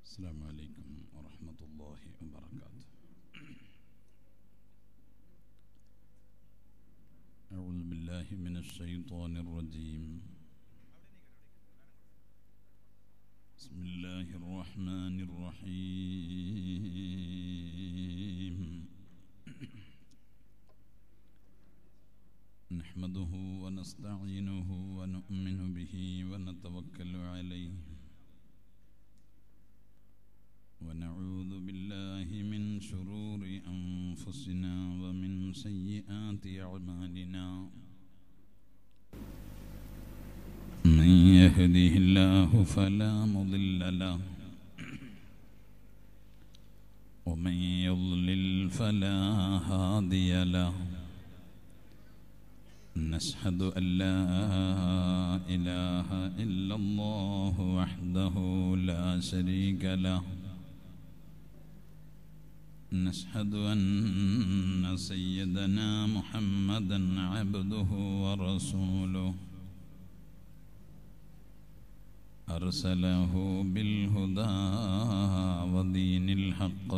السلام عليكم ورحمة الله وبركاته أعوذ بالله من الشيطان الرجيم بسم الله الرحمن الرحيم نحمده ونستعينه ونؤمن به ونتوكل عليه ونعوذ بالله من شرور أنفسنا ومن سيئات أعمالنا من يهده الله فلا مضل له ومن يضلل فلا هادي له نشهد أن لا إله إلا الله وحده لا شريك له نشهد أن سيدنا محمدا عبده ورسوله أرسله بالهدى ودين الحق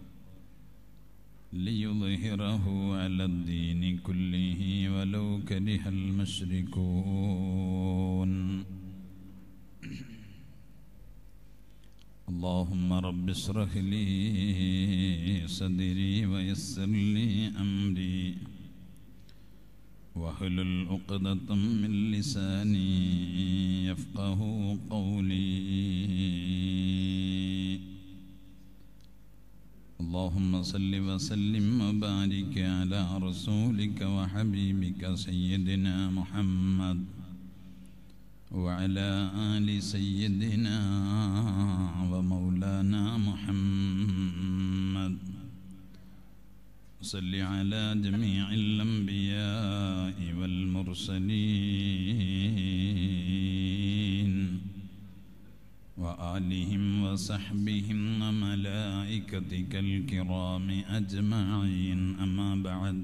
ليظهره على الدين كله ولو كره المشركون اللهم رب اشرح لي صدري ويسر لي أمري واحلل عقدة من لساني يفقه قولي اللهم صل وسلم وبارك على رسولك وحبيبك سيدنا محمد وعلى آل سيدنا ومولانا محمد صل على جميع الأنبياء والمرسلين وآلهم وصحبهم وملائكتك الكرام أجمعين أما بعد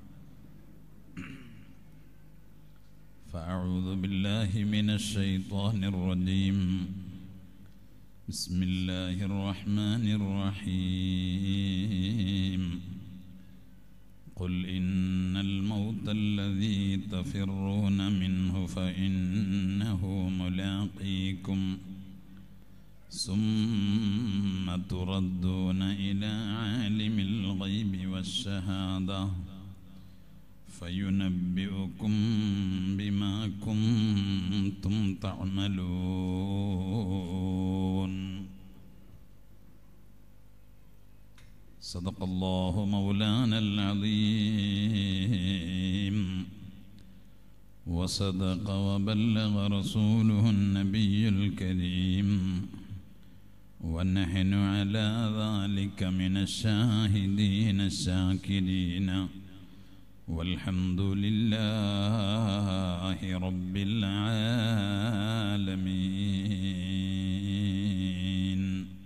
فأعوذ بالله من الشيطان الرجيم بسم الله الرحمن الرحيم قل إن الموت الذي تفرون منه فإنه ملاقيكم ثم تردون إلى عالم الغيب والشهادة فينبئكم بما كنتم تعملون صدق الله مولانا العظيم وصدق وبلغ رسوله النبي الكريم ونحن على ذلك من الشاهدين الشاكرين والحمد لله رب العالمين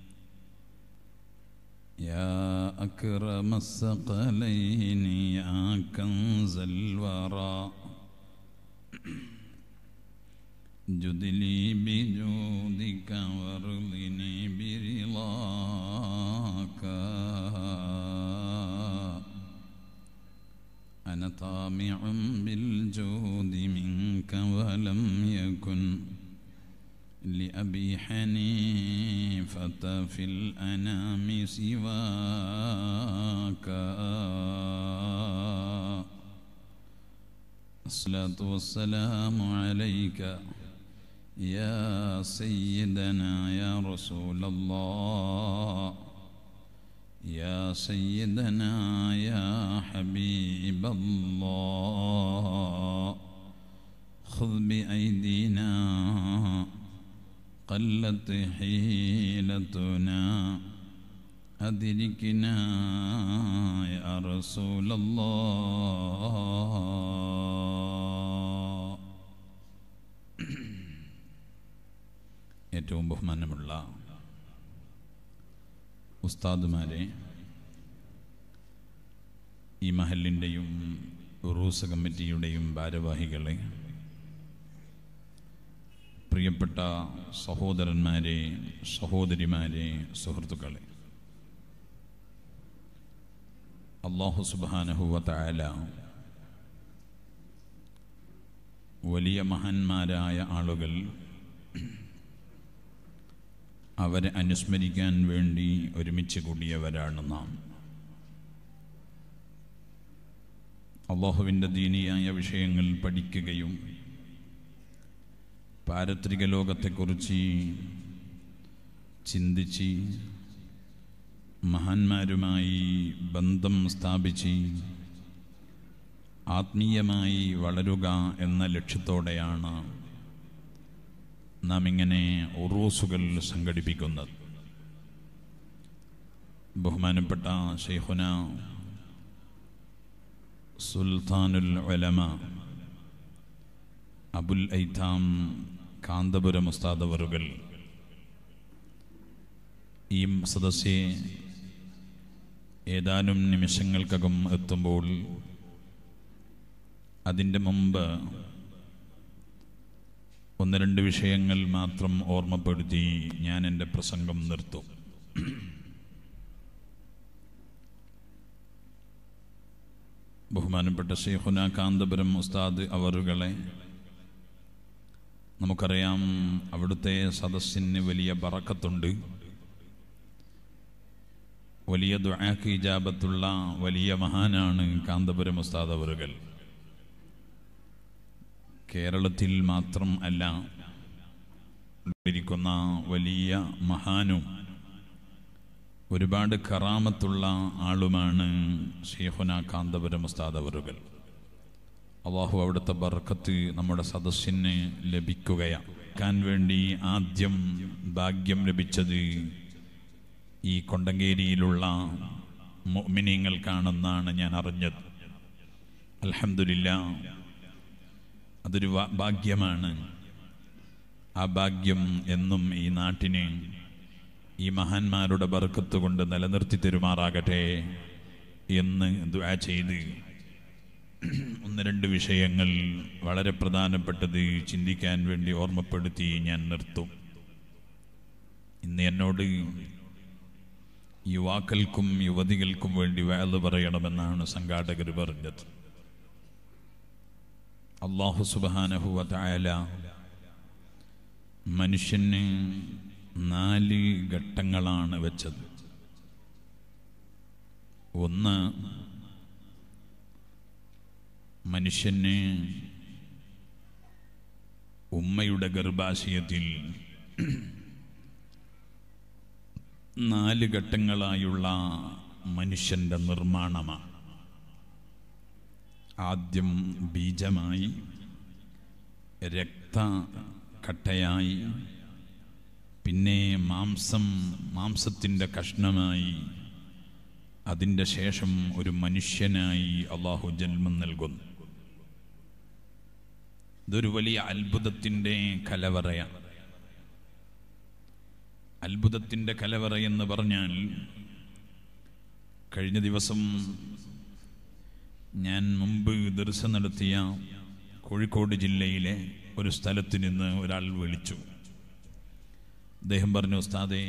يا أكرم الثقلين يا كنز الورى جد لي بجودك وارضني برضاك أنا طامع بالجود منك ولم يكن لأبي حنيفة في الأنام سواك الصلاة والسلام عليك يا سيدنا يا رسول الله يا سيدنا يا حبيب الله خذ بأيدينا قلت حيلتنا أدركنا يا رسول الله ഏറ്റവും ബഹുമാനമുള്ള ഉസ്താദുമാരെ ഈ മഹലിൻ്റെയും ഉറൂസ കമ്മിറ്റിയുടെയും ഭാരവാഹികളെ പ്രിയപ്പെട്ട സഹോദരന്മാരെ സഹോദരിമാരെ സുഹൃത്തുക്കളെ അള്ളാഹു സുബാനഹുവ തായാല വലിയ മഹാന്മാരായ ആളുകൾ അവരെ അനുസ്മരിക്കാൻ വേണ്ടി ഒരുമിച്ച് കൂടിയവരാണ് നാം അള്ളാഹുവിൻ്റെ ദീനിയായ വിഷയങ്ങൾ പഠിക്കുകയും പാരത്രിക ലോകത്തെക്കുറിച്ച് ചിന്തിച്ച് മഹാന്മാരുമായി ബന്ധം സ്ഥാപിച്ച് ആത്മീയമായി വളരുക എന്ന ലക്ഷ്യത്തോടെയാണ് നാം ഇങ്ങനെ ഉറൂസുകൾ സംഘടിപ്പിക്കുന്നത് ബഹുമാനപ്പെട്ട ഷെയ്ഖുന സുൽത്താനുൽ ഉലമ അബുൽ ഐത്താം കാന്തപുരം ഉസ്താദവറുകൾ ഈ സദസ്യെ ഏതാനും നിമിഷങ്ങൾക്കകം എത്തുമ്പോൾ അതിൻ്റെ മുമ്പ് ഒന്ന് രണ്ട് വിഷയങ്ങൾ മാത്രം ഓർമ്മപ്പെടുത്തി ഞാൻ എൻ്റെ പ്രസംഗം നിർത്തും ബഹുമാനപ്പെട്ട ഷെയ്ഖുന കാന്തപുരം ഉസ്താദ് അവറുകളെ നമുക്കറിയാം അവിടുത്തെ സദസ്സിന് വലിയ ബറക്കത്തുണ്ട് വലിയ ദുആക്ക് ഇജാബത്തുള്ള വലിയ മഹാനാണ് കാന്തപുരം ഉസ്താദ് അവറുകൾ കേരളത്തിൽ മാത്രം അല്ല ഇരിക്കുന്ന വലിയ മഹാനും ഒരുപാട് കറാമത്തുള്ള ആളുമാണ് ഷെയ്ഖുന കാന്തപുരം ഉസ്താദ് അവറുകൾ അള്ളാഹു അവിടുത്തെ ബർക്കത്ത് നമ്മുടെ സദസ്സിന് ലഭിക്കുകയാക്കാൻ വേണ്ടി ആദ്യം ഭാഗ്യം ലഭിച്ചത് ഈ കൊണ്ടങ്കേരിയിലുള്ള മോമിനിയങ്ങൾക്കാണെന്നാണ് ഞാൻ അറിഞ്ഞത് അലഹമില്ല അതൊരു ഭാഗ്യമാണ് ആ ഭാഗ്യം എന്നും ഈ നാട്ടിന് ഈ മഹാന്മാരുടെ ബർക്കത്ത് കൊണ്ട് നിലനിർത്തി തരുമാറാകട്ടെ എന്ന് ദുആ ചെയ്ത് ഒന്ന് രണ്ട് വിഷയങ്ങൾ വളരെ പ്രധാനപ്പെട്ടത് ചിന്തിക്കാൻ വേണ്ടി ഓർമ്മപ്പെടുത്തി ഞാൻ നിർത്തും ഇന്ന് എന്നോട് യുവാക്കൾക്കും യുവതികൾക്കും വേണ്ടി വേല പറയണമെന്നാണ് സംഘാടകർ പറഞ്ഞത് അള്ളാഹു സുബാനഹുവ തായാല മനുഷ്യന് നാല് ഘട്ടങ്ങളാണ് വെച്ചത് ഒന്ന് മനുഷ്യന് ഉമ്മയുടെ ഗർഭാശയത്തിൽ നാല് ഘട്ടങ്ങളായുള്ള മനുഷ്യന്റെ നിർമ്മാണമാണ് ആദ്യം ബീജമായി രക്തക്കട്ടയായി പിന്നെ മാംസം മാംസത്തിൻ്റെ കഷ്ണമായി അതിൻ്റെ ശേഷം ഒരു മനുഷ്യനായി അള്ളാഹു ജന്മം നൽകുന്നു ഇതൊരു വലിയ അത്ഭുതത്തിൻ്റെ കലവറയാണ് അത്ഭുതത്തിൻ്റെ കലവറ എന്ന് പറഞ്ഞാൽ കഴിഞ്ഞ ദിവസം ഞാൻ മുമ്പ് ദർശനം നടത്തിയ കോഴിക്കോട് ജില്ലയിലെ ഒരു സ്ഥലത്ത് നിന്ന് ഒരാൾ വിളിച്ചു അദ്ദേഹം പറഞ്ഞു ഉസ്താദെ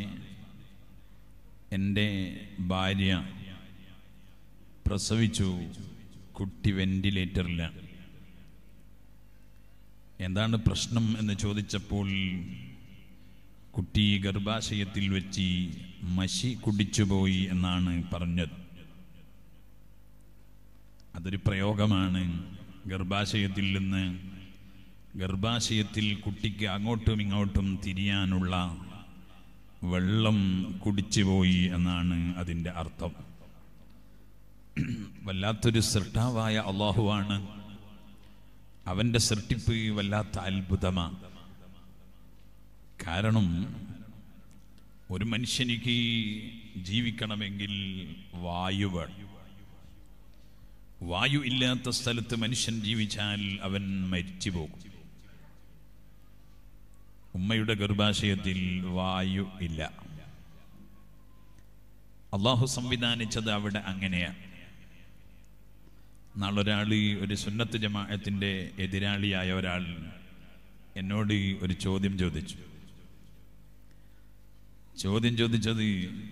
എൻ്റെ ഭാര്യ പ്രസവിച്ചു കുട്ടി വെന്റിലേറ്ററിലാണ് എന്താണ് പ്രശ്നം എന്ന് ചോദിച്ചപ്പോൾ കുട്ടി ഗർഭാശയത്തിൽ വെച്ച് മഷി കുടിച്ചുപോയി എന്നാണ് പറഞ്ഞത് അതൊരു പ്രയോഗമാണ് ഗർഭാശയത്തിൽ നിന്ന് ഗർഭാശയത്തിൽ കുട്ടിക്ക് അങ്ങോട്ടും ഇങ്ങോട്ടും തിരിയാനുള്ള വെള്ളം കുടിച്ചുപോയി എന്നാണ് അതിൻ്റെ അർത്ഥം വല്ലാത്തൊരു സൃഷ്ടാവായ അള്ളാഹുവാണ് അവൻ്റെ സൃഷ്ടിപ്പ് വല്ലാത്ത അത്ഭുതമാണ് കാരണം ഒരു മനുഷ്യനിക്ക് ജീവിക്കണമെങ്കിൽ വായു വേണം വായു ഇല്ലാത്ത സ്ഥലത്ത് മനുഷ്യൻ ജീവിച്ചാൽ അവൻ മരിച്ചു പോകും ഉമ്മയുടെ ഗർഭാശയത്തിൽ വായു ഇല്ല അള്ളാഹു സംവിധാനിച്ചത് അവിടെ അങ്ങനെയാണ് നാളൊരാൾ ഒരു സുന്നത്ത് ജമാഅത്തിൻ്റെ എതിരാളിയായ ഒരാൾ എന്നോട് ഒരു ചോദ്യം ചോദിച്ചു ചോദ്യം ചോദിച്ചത്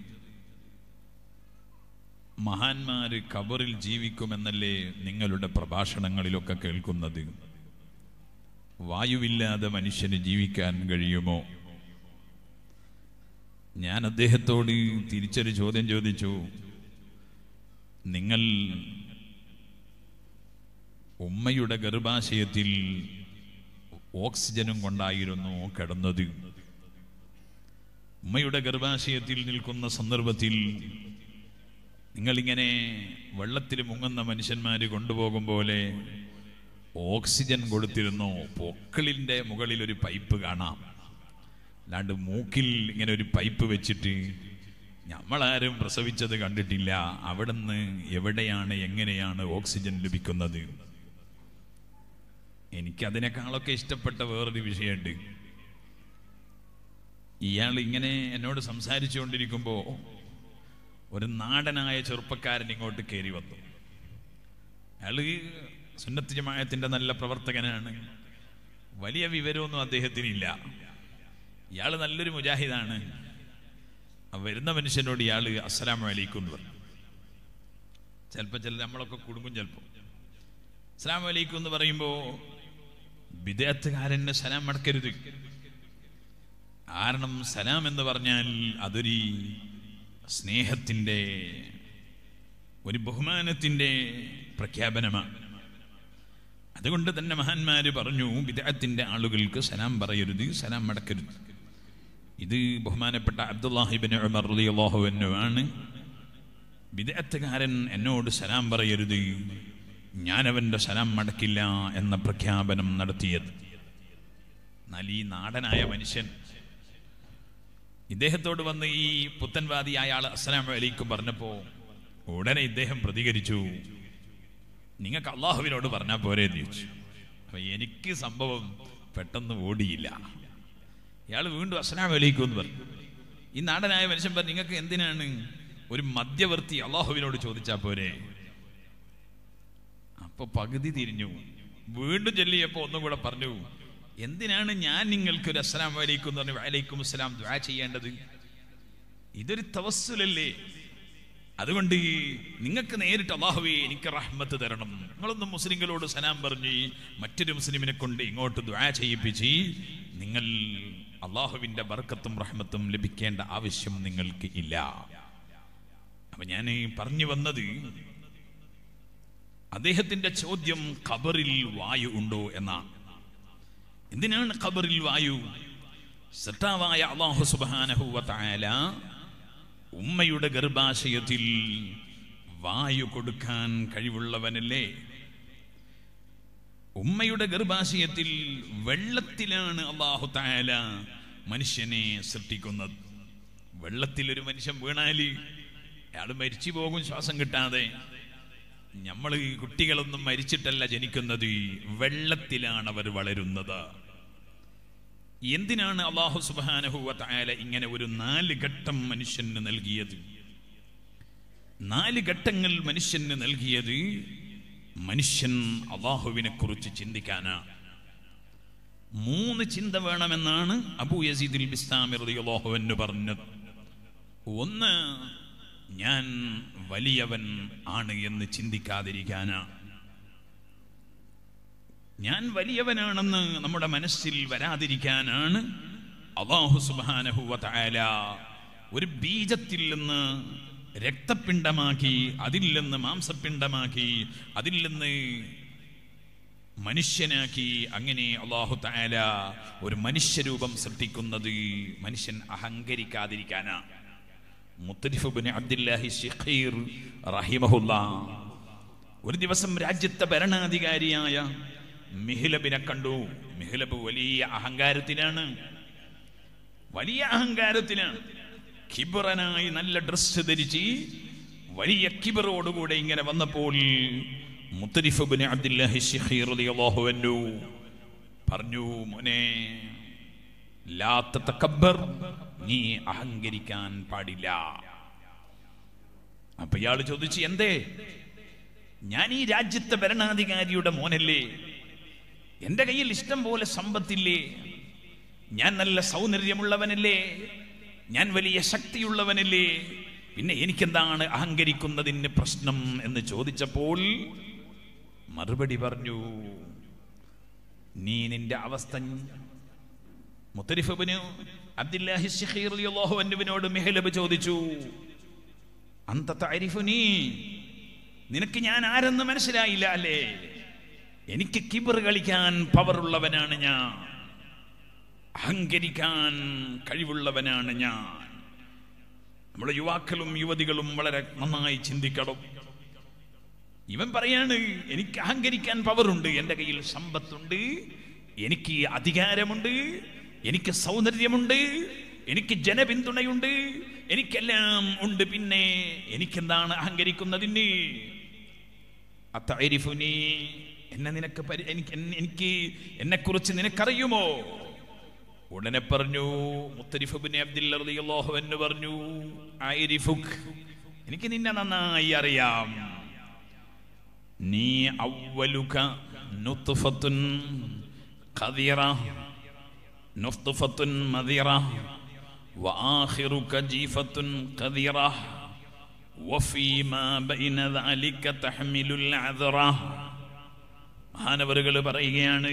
മഹാന്മാര് കബറിൽ ജീവിക്കുമെന്നല്ലേ നിങ്ങളുടെ പ്രഭാഷണങ്ങളിലൊക്കെ കേൾക്കുന്നത് വായുവില്ലാതെ മനുഷ്യന് ജീവിക്കാൻ കഴിയുമോ ഞാൻ അദ്ദേഹത്തോട് തിരിച്ചൊരു ചോദ്യം ചോദിച്ചു നിങ്ങൾ ഉമ്മയുടെ ഗർഭാശയത്തിൽ ഓക്സിജനും കൊണ്ടായിരുന്നു കിടന്നത് ഉമ്മയുടെ ഗർഭാശയത്തിൽ നിൽക്കുന്ന സന്ദർഭത്തിൽ നിങ്ങളിങ്ങനെ വെള്ളത്തിൽ മുങ്ങുന്ന മനുഷ്യന്മാർ കൊണ്ടുപോകും പോലെ ഓക്സിജൻ കൊടുത്തിരുന്നു പൊക്കിളിൻ്റെ മുകളിൽ ഒരു പൈപ്പ് കാണാം അല്ലാണ്ട് മൂക്കിൽ ഇങ്ങനെ ഒരു പൈപ്പ് വെച്ചിട്ട് നമ്മളാരും പ്രസവിച്ചത് കണ്ടിട്ടില്ല അവിടുന്ന് എവിടെയാണ് എങ്ങനെയാണ് ഓക്സിജൻ ലഭിക്കുന്നത് എനിക്കതിനേക്കാളൊക്കെ ഇഷ്ടപ്പെട്ട വേറൊരു വിഷയമുണ്ട് ഇയാൾ ഇങ്ങനെ എന്നോട് സംസാരിച്ചുകൊണ്ടിരിക്കുമ്പോൾ ഒരു നാടനായ ചെറുപ്പക്കാരൻ ഇങ്ങോട്ട് കയറി വന്നു അയാള് സുന്നത്ത് ജമായത്തിന്റെ നല്ല പ്രവർത്തകനാണ് വലിയ വിവരമൊന്നും അദ്ദേഹത്തിനില്ല ഇയാൾ നല്ലൊരു മുജാഹിദാണ് ആ വരുന്ന മനുഷ്യനോട് ഇയാൾ അസ്സലാം വലൈക്കും എന്ന് പറഞ്ഞു ചിലപ്പോൾ ചില നമ്മളൊക്കെ കുടുങ്ങും ചിലപ്പോൾ അസ്സലാം വലൈക്കും എന്ന് പറയുമ്പോൾ വിദേഹത്തുകാരന് സലാം മടക്കരുത് കാരണം സലാം എന്ന് പറഞ്ഞാൽ അതൊരു സ്നേഹത്തിൻ്റെ ഒരു ബഹുമാനത്തിൻ്റെ പ്രഖ്യാപനമാണ് അതുകൊണ്ട് തന്നെ മഹാന്മാര് പറഞ്ഞു വിദേഹത്തിൻ്റെ ആളുകൾക്ക് സലാം പറയരുത് സലാം മടക്കരുത് ഇത് ബഹുമാനപ്പെട്ട അബ്ദുല്ലാഹിബിൻ ഉമർ റളിയല്ലാഹു ആണ് വിദേഹത്തുകാരൻ എന്നോട് സലാം പറയരുത് ഞാനവൻ്റെ സലാം മടക്കില്ല എന്ന പ്രഖ്യാപനം നടത്തിയത് എന്നാൽ ഈ നാടനായ മനുഷ്യൻ ഇദ്ദേഹത്തോട് വന്ന് ഈ പുത്തൻവാദിയായ ആൾ അസ്സലാം വലൈക്കും പറഞ്ഞപ്പോൾ ഉടനെ ഇദ്ദേഹം പ്രതികരിച്ചു നിങ്ങൾക്ക് അള്ളാഹുവിനോട് പറഞ്ഞാൽ പോരെ എന്ന് ചോദിച്ചു അപ്പൊ എനിക്ക് സംഭവം പെട്ടെന്ന് ഓടിയില്ല ഇയാൾ വീണ്ടും അസ്സലാം വലൈക്കും എന്ന് പറഞ്ഞു ഈ നാടനായ മനുഷ്യൻ പറഞ്ഞു നിങ്ങൾക്ക് എന്തിനാണ് ഒരു മധ്യവർത്തി അള്ളാഹുവിനോട് ചോദിച്ചാൽ പോരെ അപ്പൊ പകുതി തിരിഞ്ഞു വീണ്ടും ചൊല്ലിയപ്പോ ഒന്നും കൂടെ പറഞ്ഞു എന്തിനാണ് ഞാൻ നിങ്ങൾക്ക് ഒരു അസ്സലാം വലൈക്കും എന്ന് പറഞ്ഞു വലൈക്കും അസ്സലാം ദ്വാ ചെയ്യേണ്ടത് ഇതൊരു തവസ്സുലല്ലേ അതുകൊണ്ട് നിങ്ങൾക്ക് നേരിട്ട് അള്ളാഹുവേ എനിക്ക് റഹ്മത്ത് തരണം നിങ്ങളൊന്നും മുസ്ലിങ്ങളോട് സലാം പറഞ്ഞ് മറ്റൊരു മുസ്ലിമിനെ കൊണ്ട് ഇങ്ങോട്ട് ദ്വാ ചെയ്യിപ്പിച്ച് നിങ്ങൾ അള്ളാഹുവിന്റെ ബർക്കത്തും റഹ്മത്തും ലഭിക്കേണ്ട ആവശ്യം നിങ്ങൾക്ക് ഇല്ല അപ്പൊ ഞാൻ പറഞ്ഞു വന്നത് അദ്ദേഹത്തിന്റെ ചോദ്യം ഖബറിൽ വായു ഉണ്ടോ എന്നാണ് എന്തിനാണ് ഖബറിൽ വായു സട്ടാവായ അള്ളാഹു സുബാനഹു വതആല ഉമ്മയുടെ ഗർഭാശയത്തിൽ വായു കൊടുക്കാൻ കഴിവുള്ളവനല്ലേ ഉമ്മയുടെ ഗർഭാശയത്തിൽ വെള്ളത്തിലാണ് അള്ളാഹു തായാല മനുഷ്യനെ സൃഷ്ടിക്കുന്നത് വെള്ളത്തിൽ ഒരു മനുഷ്യൻ വീണാല് അയാൾ മരിച്ചു പോകും ശ്വാസം കിട്ടാതെ നമ്മൾ കുട്ടികളൊന്നും മരിച്ചിട്ടല്ല ജനിക്കുന്നത് വെള്ളത്തിലാണ് അവർ വളരുന്നത് എന്തിനാണ് അള്ളാഹു സുബാനഹുവ തായാല ഇങ്ങനെ ഒരു നാല് ഘട്ടം മനുഷ്യന് നൽകിയത് നാല് ഘട്ടങ്ങൾ മനുഷ്യന് നൽകിയത് മനുഷ്യൻ അള്ളാഹുവിനെ കുറിച്ച് ചിന്തിക്കാനാണ് മൂന്ന് ചിന്ത വേണമെന്നാണ് അബൂ യസീദുൽ ബിസ്താമി റളിയല്ലാഹു അൻഹു പറഞ്ഞത് ഒന്ന് ഞാൻ വലിയവൻ ആണ് എന്ന് ചിന്തിക്കാതിരിക്കാനാണ് ഞാൻ വലിയവനാണെന്ന് നമ്മുടെ മനസ്സിൽ വരാതിരിക്കാനാണ് അള്ളാഹു സുബാനഹു വതആല ഒരു ബീജത്തിൽ നിന്ന് രക്തപിണ്ഡമാക്കി അതിൽ നിന്ന് മാംസപിണ്ഡമാക്കി അതിൽ നിന്ന് മനുഷ്യനാക്കി അങ്ങനെ അള്ളാഹു താല ഒരു മനുഷ്യരൂപം സൃഷ്ടിക്കുന്നത് മനുഷ്യൻ അഹങ്കരിക്കാതിരിക്കാനാണ് മുത്തരിഫുബിന് അബ്ദുല്ലാഹി ഷിഖീർ റഹിമഹുല്ല ഒരു ദിവസം രാജ്യത്തെ ഭരണാധികാരിയായ മിഹിലബിനെ കണ്ടു മിഹിലബ് വലിയ അഹങ്കാരത്തിലാണ് വലിയ അഹങ്കാരത്തിലാണ് കിബറനായി നല്ല ഡ്രസ്സ് ധരിച്ച് വലിയ കിബറോടുകൂടെ ഇങ്ങനെ വന്നപ്പോൾ മുത്തരിഫുബിന് അബ്ദുല്ലാഹി ഷിഖീർ റളിയല്ലാഹു അൻഹു പറഞ്ഞു മോനെ ലാ തതകബ്ബർ നീ അഹങ്കരിക്കാൻ പാടില്ല അപ്പൊ ഇയാൾ ചോദിച്ചു എന്തേ ഞാൻ ഈ രാജ്യത്തെ ഭരണാധികാരിയുടെ മോനല്ലേ എൻ്റെ കയ്യിൽ ഇഷ്ടം പോലെ സമ്പത്തില്ലേ ഞാൻ നല്ല സൗന്ദര്യമുള്ളവനല്ലേ ഞാൻ വലിയ ശക്തിയുള്ളവനല്ലേ പിന്നെ എനിക്കെന്താണ് അഹങ്കരിക്കുന്നതിന് പ്രശ്നം എന്ന് ചോദിച്ചപ്പോൾ മറുപടി പറഞ്ഞു നീ നിന്റെ അവസ്ഥ മുത്തരിഫബിന് അബ്ദുല്ലാഹി ശഖീർ റളിയല്ലാഹു അൻഹുവിനോട് മെഹലബ് ചോദിച്ചു അന്ത തഅരിഫുനി നിനക്ക് ഞാൻ ആരെന്ന് മനസ്സിലായില്ല അല്ലേ എനിക്ക് കിബർ കളിക്കാൻ പവറുള്ളവനാണ് ഞാൻ അഹങ്കരിക്കാൻ കഴിവുള്ളവനാണ് ഞാൻ നമ്മുടെ യുവാക്കളും യുവതികളും വളരെ നന്നായി ചിന്തിക്കണം ഇവൻ പറയാണ് എനിക്ക് അഹങ്കരിക്കാൻ പവറുണ്ട് എൻ്റെ കയ്യിൽ സമ്പത്തുണ്ട് എനിക്ക് അധികാരമുണ്ട് എനിക്ക് സൗന്ദര്യമുണ്ട് എനിക്ക് ജനപിന്തുണയുണ്ട് എനിക്കെല്ലാം ഉണ്ട് പിന്നെ എനിക്കെന്താണ് അഹങ്കരിക്കുന്നതിന് അത്തരിഫുനി എന്നെ നിനക്ക് പരി എനിക്ക് എന്നെ- എനിക്ക് എന്നെ കുറിച്ച് നിനക്കറിയുമോ ഉടനെ പറഞ്ഞു മുത്തരിഫുബിൻ അബ്ദുല്ലാഹു എന്ന് പറഞ്ഞു ആയിരിഫുക് എനിക്ക് നിന്നെ നന്നായി അറിയാം നീ അവലുക നുത്ഫത്തുൻ ഖദിറ നുത്ഫത്തുൻ മദിറ وآخرك جيفة قذرة وفيما بين ذلك تحمل العذرة മഹാനവറുകൾ പറയുകയാണ്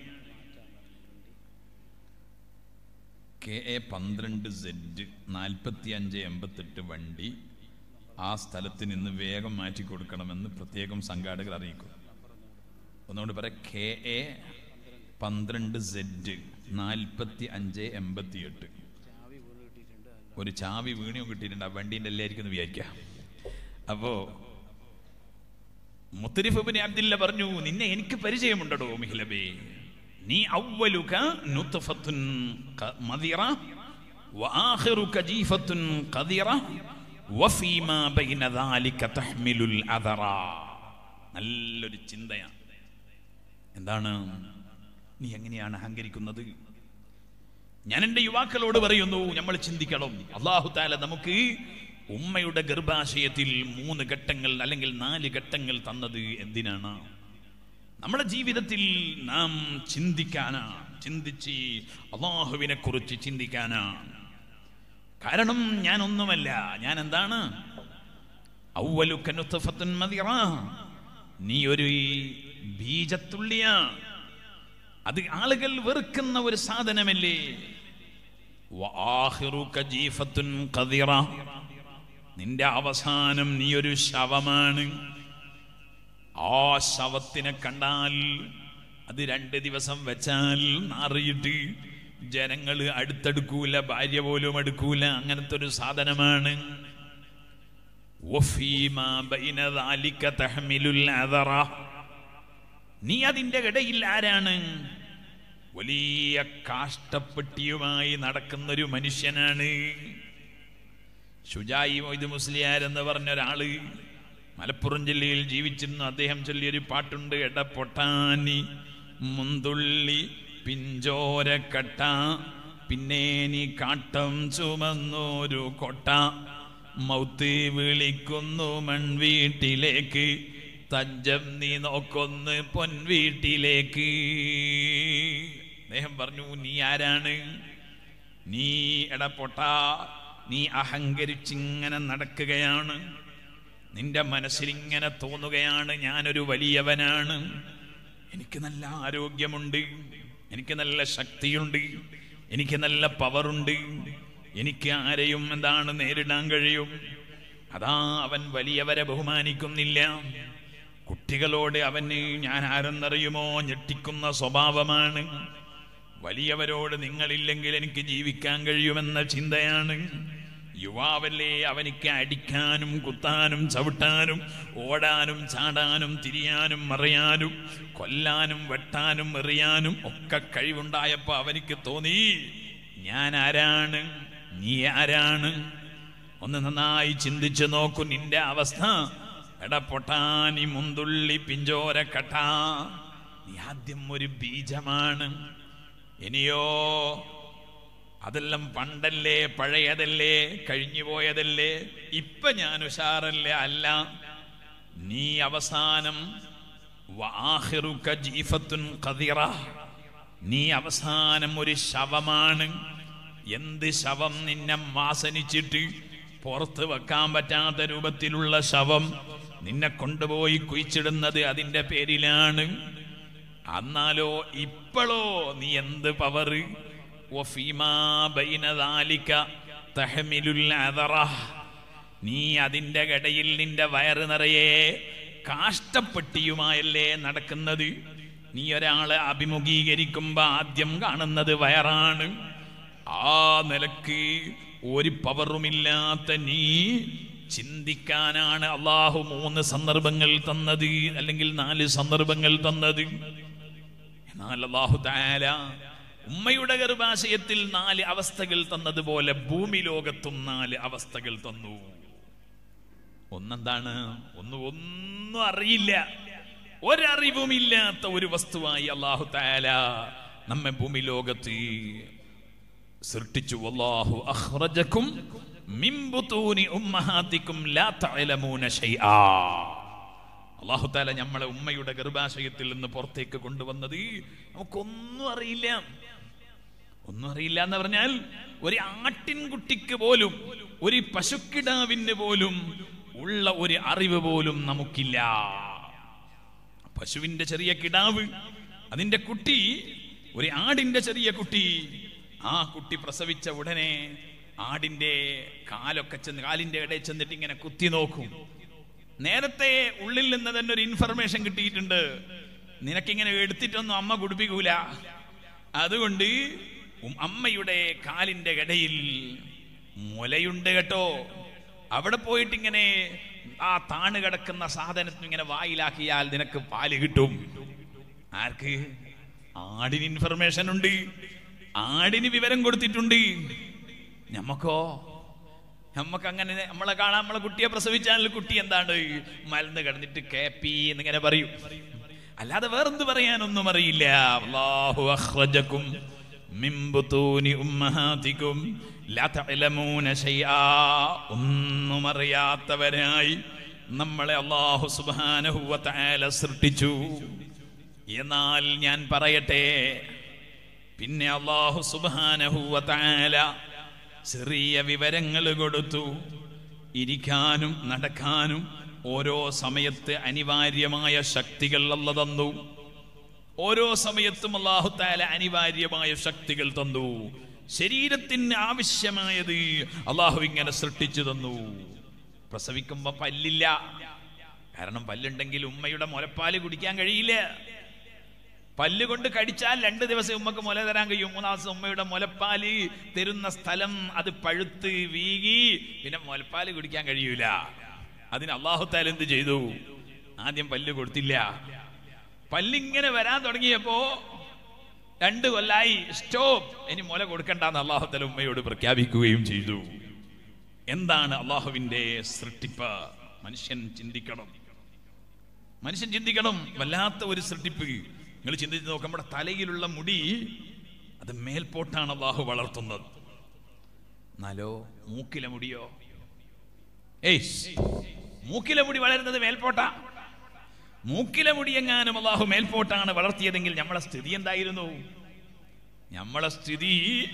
കെ എ പന്ത്രണ്ട് സെഡ് നാൽപ്പത്തി അഞ്ച് എൺപത്തെട്ട് വണ്ടി ആ സ്ഥലത്ത് നിന്ന് വേഗം മാറ്റി കൊടുക്കണമെന്ന് പ്രത്യേകം സംഘാടകർ അറിയിക്കും ഒന്നുകൊണ്ട് പറയാം കെ എ പന്ത്രണ്ട് സെഡ് നാൽപ്പത്തി അഞ്ച് എൺപത്തി എട്ട് ഒരു ചാവി വീണിയും കിട്ടിയിട്ടുണ്ട് ആ വണ്ടീൻ്റെ എല്ലായിരിക്കും വിചാരിക്കാം അപ്പോ മുത്തരിഫബിന് അബ്ദില്ല പറഞ്ഞു നിന്നെ എനിക്ക് പരിചയമുണ്ടോ മിഹിലബേ നീ അവലുക നുത്ഫത്തുൻ ക- മദിറ വആഖിറുക ജീഫത്തുൻ ഖദിറ വഫീമാ ബൈന ദാലിക തഹ്മിലുൽ അദറ നല്ലൊരു ചിന്തയാണ് എന്താണ് നീ എങ്ങനെയാണ് അഹങ്കരിക്കുന്നത് ഞാൻ എൻ്റെ യുവാക്കളോട് പറയുന്നു നമ്മൾ ചിന്തിക്കണം അള്ളാഹു താല നമുക്ക് ഉമ്മയുടെ ഗർഭാശയത്തിൽ മൂന്ന് ഘട്ടങ്ങൾ അല്ലെങ്കിൽ നാല് ഘട്ടങ്ങൾ തന്നത് എന്തിനാണ് നമ്മുടെ ജീവിതത്തിൽ നാം ചിന്തിക്കാനാണ് ചിന്തിച്ച് അള്ളാഹുവിനെ കുറിച്ച് ചിന്തിക്കാനാണ് കാരണം ഞാൻ ഒന്നുമല്ല ഞാൻ എന്താണ് ഔവലുക നുത്ഫത്തുൻ മദിറ. നീ ഒരു ബീജത്തുള്ളിയാണ് അത് ആളുകൾ വെറുക്കുന്ന ഒരു സാധനമല്ലേ വആഖിറുക ജീഫത്തുൻ ഖദിറ. നിന്റെ അവസാനം നീ ഒരു ശവമാണ് ആ ശവത്തിനെ കണ്ടാൽ അത് രണ്ട് ദിവസം വെച്ചാൽ നാറിയിട്ട് ജനങ്ങൾ അടുത്തെടുക്കൂല ഭാര്യ പോലും എടുക്കൂല അങ്ങനത്തെ ഒരു സാധനമാണ് വഫീമാ ബൈന ദാലിക തഹ്മിലുൽ അദറ. നീ അതിന്റെ ഇടയിൽ ആരാണ് വലിയ കാഷ്ടപ്പെട്ടിയുമായി നടക്കുന്ന ഒരു മനുഷ്യനാണ് ഷുജായി മൊയ്ത് മുസ്ലിയാർ എന്ന് പറഞ്ഞ ഒരാള് മലപ്പുറം ജില്ലയിൽ ജീവിച്ചിരുന്നു അദ്ദേഹം ചൊല്ലിയൊരു പാട്ടുണ്ട് എട പൊട്ടാനി മുന്തുള്ളി പിഞ്ചോരക്കട്ട പിന്നെ നീ കാട്ടം ചുമന്നൊരു കൊട്ട മൗത്ത് വിളിക്കുന്നു മൺവീട്ടിലേക്ക് തഞ്ചം നീ നോക്കൊന്ന് പൊൻവീട്ടിലേക്ക് അദ്ദേഹം പറഞ്ഞു നീ ആരാണ് നീ എടപ്പൊട്ട നീ അഹങ്കരിച്ചിങ്ങനെ നടക്കുകയാണ് നിന്റെ മനസ്സിലിങ്ങനെ തോന്നുകയാണ് ഞാനൊരു വലിയവനാണ് എനിക്ക് നല്ല ആരോഗ്യമുണ്ട് എനിക്ക് നല്ല ശക്തിയുണ്ട് എനിക്ക് നല്ല പവറുണ്ട് എനിക്ക് ആരെയും എന്താണ് നേരിടാൻ കഴിയും അതാ അവൻ വലിയവരെ ബഹുമാനിക്കുന്നില്ല കുട്ടികളോട് അവന് ഞാൻ ആരെന്നറിയുമോ ഞെട്ടിക്കുന്ന സ്വഭാവമാണ് വലിയവരോട് നിങ്ങളില്ലെങ്കിൽ എനിക്ക് ജീവിക്കാൻ കഴിയുമെന്ന ചിന്തയാണ് യുവാവല്ലേ അവനിക്ക് അടിക്കാനും കുത്താനും ചവിട്ടാനും ഓടാനും ചാടാനും തിരിയാനും മറിയാനും കൊല്ലാനും വെട്ടാനും എറിയാനും ഒക്കെ കഴിവുണ്ടായപ്പോ അവനിക്ക് തോന്നി ഞാൻ ആരാണ് നീ ആരാണ് ഒന്ന് നന്നായി ചിന്തിച്ചു നോക്കൂ നിന്റെ അവസ്ഥ എടപ്പൊട്ടാനി മുന്തുള്ളി പിഞ്ചോരക്കട്ട നീ ആദ്യം ഒരു ബീജമാണ് ഇനിയോ അതെല്ലാം പണ്ടല്ലേ പഴയതല്ലേ കഴിഞ്ഞു പോയതല്ലേ ഇപ്പൊ ഞാൻ ഉഷാറല്ലേ അല്ല നീ അവസാനം വആഖിറുക ജീഫത്തുൻ ഖദിറ. നീ അവസാനം ഒരു ശവമാണ് എന്ത് ശവം നിന്നെ വാസനിച്ചിട്ട് പുറത്ത് വെക്കാൻ പറ്റാത്ത രൂപത്തിലുള്ള ശവം നിന്നെ കൊണ്ടുപോയി കുഴിച്ചിടുന്നത് അതിന്റെ പേരിലാണ് എന്നാലോ ഇപ്പോഴോ നീ എന്ത് പവറ് വഫീമാ ബൈന ദാലിക തഹ്മിലുൽ അദറ. നീ അതിന്റെ ഇടയിൽ നിന്റെ വയറ് നിറയെ കാഷ്ടപ്പെട്ടിയുമായല്ലേ നടക്കുന്നത് നീ ഒരാളെ അഭിമുഖീകരിക്കുമ്പോ ആദ്യം കാണുന്നത് വയറാണ് ആ നിലക്ക് ഒരു പവറുമില്ലാത്ത നീ ചിന്തിക്കാനാണ് അള്ളാഹു മൂന്ന് സന്ദർഭങ്ങൾ തന്നത് അല്ലെങ്കിൽ നാല് സന്ദർഭങ്ങൾ തന്നത് എന്നാൽ അള്ളാഹു താല ഉമ്മയുടെ ഗർഭാശയത്തിൽ നാല് അവസ്ഥകൾ തന്നതുപോലെ ഭൂമി ലോകത്തും നാല് അവസ്ഥകൾ തന്നു ഒന്നെന്താണ് ഒന്ന് ഒന്നും അറിയില്ല ഒരറിവുമില്ലാത്ത ഒരു വസ്തുവായി അള്ളാഹു താല നമ്മെ ഭൂമി ലോകത്ത് സൃഷ്ടിച്ചു അല്ലാഹു അഖ്റജക്കും മിൻ ബുതൂനി ഉമ്മഹാത്തിക്കും ലാ തഅലമൂന ശൈആ അല്ലാഹു തആല നമ്മളെ ഉമ്മയുടെ ഗർഭാശയത്തിൽ നിന്ന് പുറത്തേക്ക് കൊണ്ടുവന്നത് നമുക്കൊന്നും അറിയില്ല ഒന്നും അറിയില്ല എന്ന് പറഞ്ഞാൽ ഒരു ആട്ടിൻകുട്ടിക്ക് പോലും ഒരു പശുക്കിടാവിന് പോലും ഉള്ള ഒരു അറിവ് പോലും നമുക്കില്ല പശുവിന്റെ ചെറിയ കിടാവ് അതിന്റെ കുട്ടി ഒരു ആടിന്റെ ചെറിയ കുട്ടി ആ കുട്ടി പ്രസവിച്ച ഉടനെ ആടിന്റെ കാലൊക്കെ ചെന്ന് കാലിന്റെ ഇടയിൽ ചെന്നിട്ട് ഇങ്ങനെ കുത്തി നോക്കും നേരത്തെ ഉള്ളിൽ നിന്ന് തന്നെ ഒരു ഇൻഫർമേഷൻ കിട്ടിയിട്ടുണ്ട് നിനക്കിങ്ങനെ എടുത്തിട്ടൊന്നും അമ്മ കുടിപ്പിക്കൂല അതുകൊണ്ട് ഉം അമ്മയുടെ കാലിന്റെ ഇടയിൽ മുലയുണ്ട് കേട്ടോ അവിടെ പോയിട്ട് ഇങ്ങനെ ആ താണ് കിടക്കുന്ന സാധനത്തിന് ഇങ്ങനെ വായിലാക്കിയാൽ നിനക്ക് പാല് കിട്ടും ആർക്ക് ആടിന് ഇൻഫർമേഷൻ ഉണ്ട് ആടിന് വിവരം കൊടുത്തിട്ടുണ്ട് ഞമ്മക്കോ നമുക്ക് അങ്ങനെ നമ്മളെ കാണാൻ നമ്മളെ കുട്ടിയെ പ്രസവിച്ചാൽ കുട്ടി എന്താണ് മലന്ന് കിടന്നിട്ട് കേപ്പി എന്നിങ്ങനെ പറയും അല്ലാതെ വേറെന്ത് പറയാനൊന്നും അറിയില്ല അല്ലാഹു അഖ്റജക്കും മിൻ ബുതൂനി ഉമ്മഹാതിക്കും ലാ തഅലമൂന ശൈആ ഒന്നും അറിയാത്തവരായി നമ്മളെ അല്ലാഹു സുബ്ഹാനഹു വ തആല സൃഷ്ടിച്ചു എന്നാൽ ഞാൻ പറയട്ടെ പിന്നെ അല്ലാഹു സുബ്ഹാനഹു വ തആല ചെറിയ വിവരങ്ങൾ കൊടുത്തു ഇരിക്കാനും നടക്കാനും ഓരോ സമയത്ത് അനിവാര്യമായ ശക്തികൾ അല്ല തന്നു ഓരോ സമയത്തും അള്ളാഹു താല അനിവാര്യമായ ശക്തികൾ തന്നു ശരീരത്തിന് ആവശ്യമായത് അള്ളാഹു ഇങ്ങനെ സൃഷ്ടിച്ചു തന്നു പ്രസവിക്കുമ്പോ പല്ലില്ല കാരണം പല്ലുണ്ടെങ്കിൽ ഉമ്മയുടെ മുലപ്പാല് കുടിക്കാൻ കഴിയില്ല പല്ല് കൊണ്ട് കടിച്ചാൽ രണ്ട് ദിവസം ഉമ്മക്ക് മുല തരാൻ കഴിയും മൂന്നാം ദിവസം ഉമ്മയുടെ മുലപ്പാല് തരുന്ന സ്ഥലം അത് പഴുത്ത് വീകി പിന്നെ മുലപ്പാല് കുടിക്കാൻ കഴിയൂല അതിന് അള്ളാഹുത്താൽ എന്ത് ചെയ്തു ആദ്യം പല്ല് കൊടുത്തില്ല പല്ലിങ്ങനെ വരാൻ തുടങ്ങിയപ്പോ രണ്ട് കൊല്ലായി സ്റ്റോപ്പ് ഇനി മുല കൊടുക്കണ്ടെന്ന് അള്ളാഹുത്തല ഉമ്മയോട് പ്രഖ്യാപിക്കുകയും ചെയ്തു എന്താണ് അള്ളാഹുവിന്റെ സൃഷ്ടിപ്പ് മനുഷ്യൻ ചിന്തിക്കണം മനുഷ്യൻ ചിന്തിക്കണം വല്ലാത്ത ഒരു സൃഷ്ടിപ്പ് നിങ്ങൾ ചിന്തിച്ച് നോക്ക് നമ്മുടെ തലയിലുള്ള മുടി അത് മേൽപോട്ടാണ് അള്ളാഹു വളർത്തുന്നത് എന്നാലോ മൂക്കിലെ മുടിയോ ഏയ് മൂക്കിലെ മുടി വളരുന്നത് മേൽപോട്ടാ മൂക്കിലെ മുടി എങ്ങാനും അള്ളാഹു മേൽപോട്ടാണ് വളർത്തിയതെങ്കിൽ നമ്മളെ സ്ഥിതി എന്തായിരുന്നു നമ്മളെ സ്ഥിതി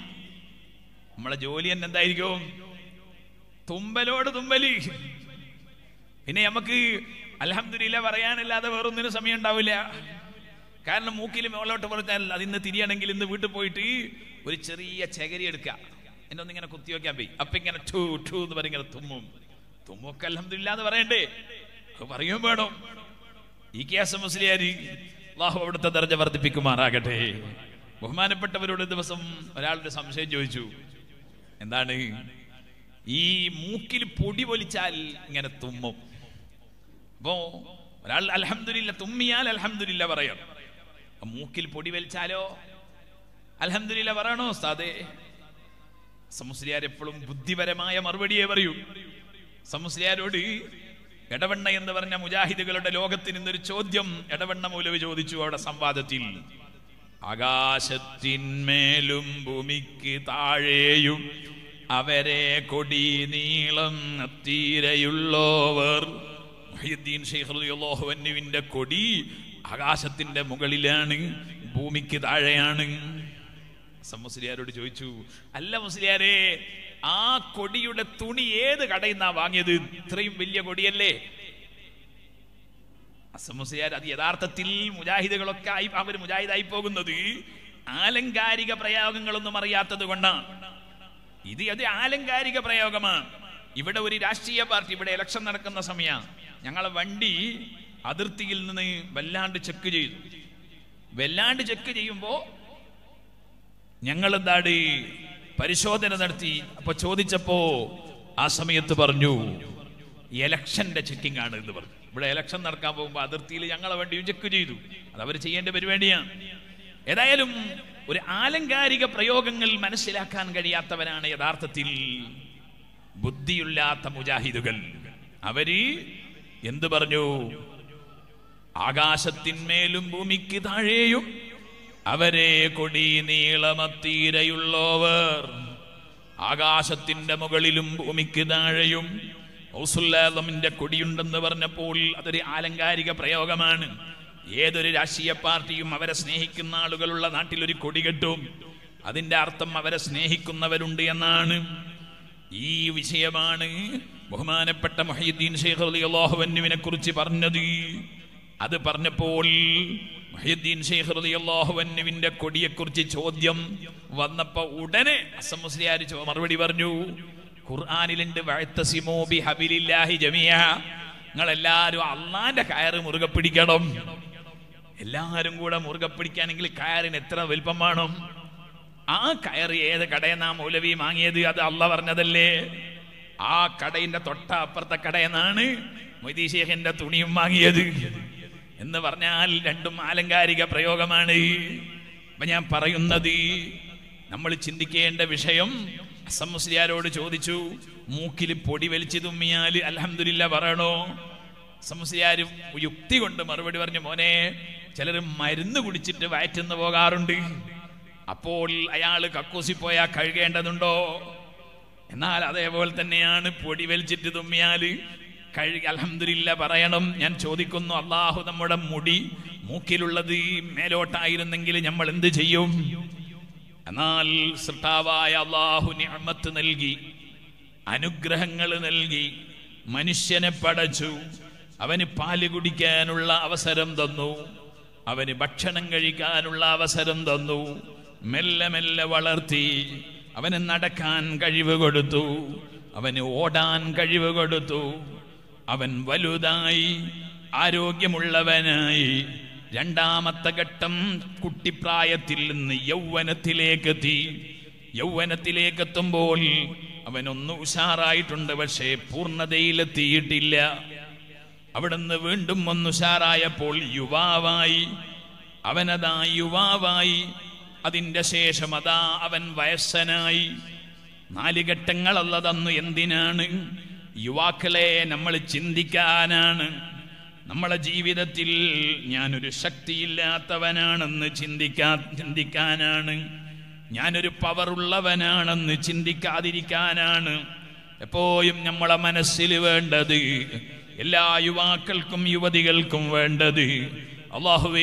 നമ്മളെ ജോലി തന്നെ എന്തായിരിക്കും തുമ്പലോട് തുമ്പല് പിന്നെ നമുക്ക് അലഹമില്ല പറയാനല്ലാതെ വേറൊന്നിനും സമയം ഉണ്ടാവില്ല കാരണം മൂക്കിൽ മുകളോട്ട് പറഞ്ഞാൽ അതിന്ന് തിരിയണമെങ്കിൽ ഇന്ന് വീട്ടിൽ പോയിട്ട് ഒരു ചെറിയ ചകരി എടുക്കുക എന്നെ ഒന്നിങ്ങനെ കുത്തി വെക്കാൻ പോയി അപ്പൊ ഇങ്ങനെ ടൂ ടൂ എന്ന് പറഞ്ഞ് ഇങ്ങനെ തുമ്മും തുമ്മൊക്കെ അലഹമില്ല എന്ന് പറയണ്ടേ അത് പറയുകയും വേണം ഈ കേസ് മുസ്ലിയാരി അള്ളാഹു അവിടുത്തെ ദർജ വർദ്ധിപ്പിക്കുമാറാകട്ടെ ബഹുമാനപ്പെട്ടവരോട് ദിവസം ഒരാളുടെ സംശയം ചോദിച്ചു എന്താണ് ഈ മൂക്കിൽ പൊടി പൊലിച്ചാൽ ഇങ്ങനെ തുമ്മും അപ്പോ ഒരാൾ അലഹമില്ല തുമ്മിയാൽ അലഹമില്ല പറയണം അപ്പൊ മൂക്കിൽ പൊടി വലിച്ചാലോ അലഹമില്ല പറയണോ സാദേ സമുസ്ലിയാർ എപ്പോഴും ബുദ്ധിപരമായ മറുപടിയെ പറയൂ സമുസ്ലിയാരോട് എടവണ്ണ എന്ന് പറഞ്ഞ മുജാഹിദുകളുടെ ലോകത്തിന് ഇന്നൊരു ചോദ്യം എടവണ്ണ മൂലവ് ചോദിച്ചു അവിടെ സംവാദത്തിൽ ആകാശത്തിന്മേലും ഭൂമിക്ക് താഴെയും അവരെ കൊടി നീളം തീരെയുള്ളോവർ മുഹ്യിദ്ദീൻ ഷെയ്ഖ് റളിയല്ലാഹു അൻഹുവിന്റെ കൊടി ആകാശത്തിന്റെ മുകളിലാണ് ഭൂമിക്ക് താഴെയാണ് മുസ്ലിയാരോട് ചോദിച്ചു അല്ല മുസ്ലിയാരെ ആ കൊടിയുടെ തുണി ഏത് കടയിൽ നിന്നാ വാങ്ങിയത് ഇത്രയും വലിയ കൊടിയല്ലേ അസമുസിയാർ അത് യഥാർത്ഥത്തിൽ മുജാഹിദുകളൊക്കെ ആയി അവർ മുജാഹിദായി പോകുന്നത് ആലങ്കാരിക പ്രയോഗങ്ങളൊന്നും അറിയാത്തത് കൊണ്ടാണ് ഇത് അത് ആലങ്കാരിക പ്രയോഗമാണ് ഇവിടെ ഒരു രാഷ്ട്രീയ പാർട്ടി ഇവിടെ ഇലക്ഷൻ നടക്കുന്ന സമയമാണ് ഞങ്ങളെ വണ്ടി അതിർത്തിയിൽ നിന്ന് വല്ലാണ്ട് ചെക്ക് ചെയ്തു വല്ലാണ്ട് ചെക്ക് ചെയ്യുമ്പോ ഞങ്ങൾ എന്താണ് പരിശോധന നടത്തി അപ്പൊ ചോദിച്ചപ്പോ ആ സമയത്ത് പറഞ്ഞു എലക്ഷന്റെ ചെക്കിംഗ് ആണ് എന്ന് പറഞ്ഞു ഇവിടെ എലക്ഷൻ നടക്കാൻ പോകുമ്പോൾ അതിർത്തിയിൽ ഞങ്ങളെ വണ്ടിയും ചെക്ക് ചെയ്തു അത് അവർ ചെയ്യേണ്ട പരിപാടിയാണ് ഏതായാലും ഒരു ആലങ്കാരിക പ്രയോഗങ്ങൾ മനസ്സിലാക്കാൻ കഴിയാത്തവരാണ് യഥാർത്ഥത്തിൽ ബുദ്ധിയില്ലാത്ത മുജാഹിദുകൾ അവര് എന്ത് പറഞ്ഞു ആകാശത്തിന്മേലും ഭൂമിക്ക് താഴെയും അവരെ കൊടി നീളമത്തീരയുള്ളവർ ആകാശത്തിന്റെ മുകളിലും ഭൂമിക്ക് താഴെയും ഔസുല്ലാദമിന്റെ കൊടിയുണ്ടെന്ന് പറഞ്ഞപ്പോൾ അതൊരു ആലങ്കാരിക പ്രയോഗമാണ് ഏതൊരു രാഷ്ട്രീയ പാർട്ടിയും അവരെ സ്നേഹിക്കുന്ന ആളുകളുള്ള നാട്ടിൽ ഒരു കൊടി കെട്ടും അതിന്റെ അർത്ഥം അവരെ സ്നേഹിക്കുന്നവരുണ്ട് എന്നാണ് ഈ വിഷയമാണ് ബഹുമാനപ്പെട്ട മൊഹീദ്ദീൻ ഷെയ്ഖ് അള്ളാഹുവിനെ കുറിച്ച് പറഞ്ഞത് അത് പറഞ്ഞപ്പോൾ മൊഹീദ്ദീൻ ഷെയ്ഖ് അള്ളാഹുവിന്റെ കൊടിയെക്കുറിച്ച് ചോദ്യം വന്നപ്പോ ഉടനെ അസം മുസ്ലിയാർ മറുപടി പറഞ്ഞു ഖുർആാനിലുണ്ട് വഴത്തസിമോ ബി ഹബിലില്ലാഹി ജമിയ നിങ്ങൾ എല്ലാരും അള്ളാന്റെ കയറ് മുറുകെ പിടിക്കണം എല്ലാരും കൂടെ മുറുകെ പിടിക്കാനെങ്കിൽ കയറിന് എത്ര വലിപ്പം വേണം ആ കയറ് ഏത് കടയെന്നാ മൗലവി വാങ്ങിയത് അത് അള്ള പറഞ്ഞതല്ലേ ആ കടയിന്റെ തൊട്ട അപ്പുറത്തെ കടയെന്നാണ് മൊയ്തീ ഷേഖിന്റെ തുണിയും വാങ്ങിയത് എന്ന് പറഞ്ഞാൽ രണ്ടും ആലങ്കാരിക പ്രയോഗമാണ് അപ്പൊ ഞാൻ പറയുന്നത് നമ്മൾ ചിന്തിക്കേണ്ട വിഷയം അസംമുസ്ലിയാരോട് ചോദിച്ചു മൂക്കിൽ പൊടി വലിച്ചു തുമ്മിയാൽ അലഹമില്ല പറയണോ സംസ്ലിയാര് യുക്തി കൊണ്ട് മറുപടി പറഞ്ഞു മോനെ ചിലർ മരുന്ന് കുടിച്ചിട്ട് വയറ്റുന്നു പോകാറുണ്ട് അപ്പോൾ അയാൾ കക്കൂസി പോയാൽ കഴുകേണ്ടതുണ്ടോ എന്നാൽ അതേപോലെ തന്നെയാണ് പൊടി വലിച്ചിട്ട് തുമ്മിയാല് കഴുകി അലഹമില്ല പറയണം ഞാൻ ചോദിക്കുന്നു അള്ളാഹു നമ്മുടെ മുടി മൂക്കിലുള്ളത് മേലോട്ടായിരുന്നെങ്കിൽ നമ്മൾ എന്ത് ചെയ്യും എന്നാൽ സൃഷ്ടാവായ അള്ളാഹു നിഅമത്ത് നൽകി അനുഗ്രഹങ്ങൾ നൽകി മനുഷ്യനെ പടച്ചു അവന് പാല് കുടിക്കാനുള്ള അവസരം തന്നു അവന് ഭക്ഷണം കഴിക്കാനുള്ള അവസരം തന്നു മെല്ലെ മെല്ലെ വളർത്തി അവന് നടക്കാൻ കഴിവ് കൊടുത്തു അവന് ഓടാൻ കഴിവ് കൊടുത്തു അവൻ വലുതായി ആരോഗ്യമുള്ളവനായി രണ്ടാമത്തെ ഘട്ടം കുട്ടിപ്രായത്തിൽ നിന്ന് യൗവനത്തിലേക്കെത്തി യൗവനത്തിലേക്കെത്തുമ്പോൾ അവനൊന്ന് ഉഷാറായിട്ടുണ്ട് പക്ഷേ പൂർണ്ണതയിലെത്തിയിട്ടില്ല അവിടുന്ന് വീണ്ടും ഒന്ന് ഉഷാറായപ്പോൾ യുവാവായി അവനതാ യുവാവായി അതിന്റെ ശേഷം അതാ അവൻ വയസ്സനായി നാല് ഘട്ടങ്ങളല്ല തന്നു എന്തിനാണ് യുവാക്കളെ നമ്മൾ ചിന്തിക്കാനാണ് നമ്മളെ ജീവിതത്തിൽ ഞാനൊരു ശക്തിയില്ലാത്തവനാണെന്ന് ചിന്തിക്കാ ചിന്തിക്കാനാണ് ഞാനൊരു പവറുള്ളവനാണെന്ന് ചിന്തിക്കാതിരിക്കാനാണ് എപ്പോഴും നമ്മളെ മനസ്സിൽ വേണ്ടത് എല്ലാ യുവാക്കൾക്കും യുവതികൾക്കും വേണ്ടത് അള്ളാഹുവേ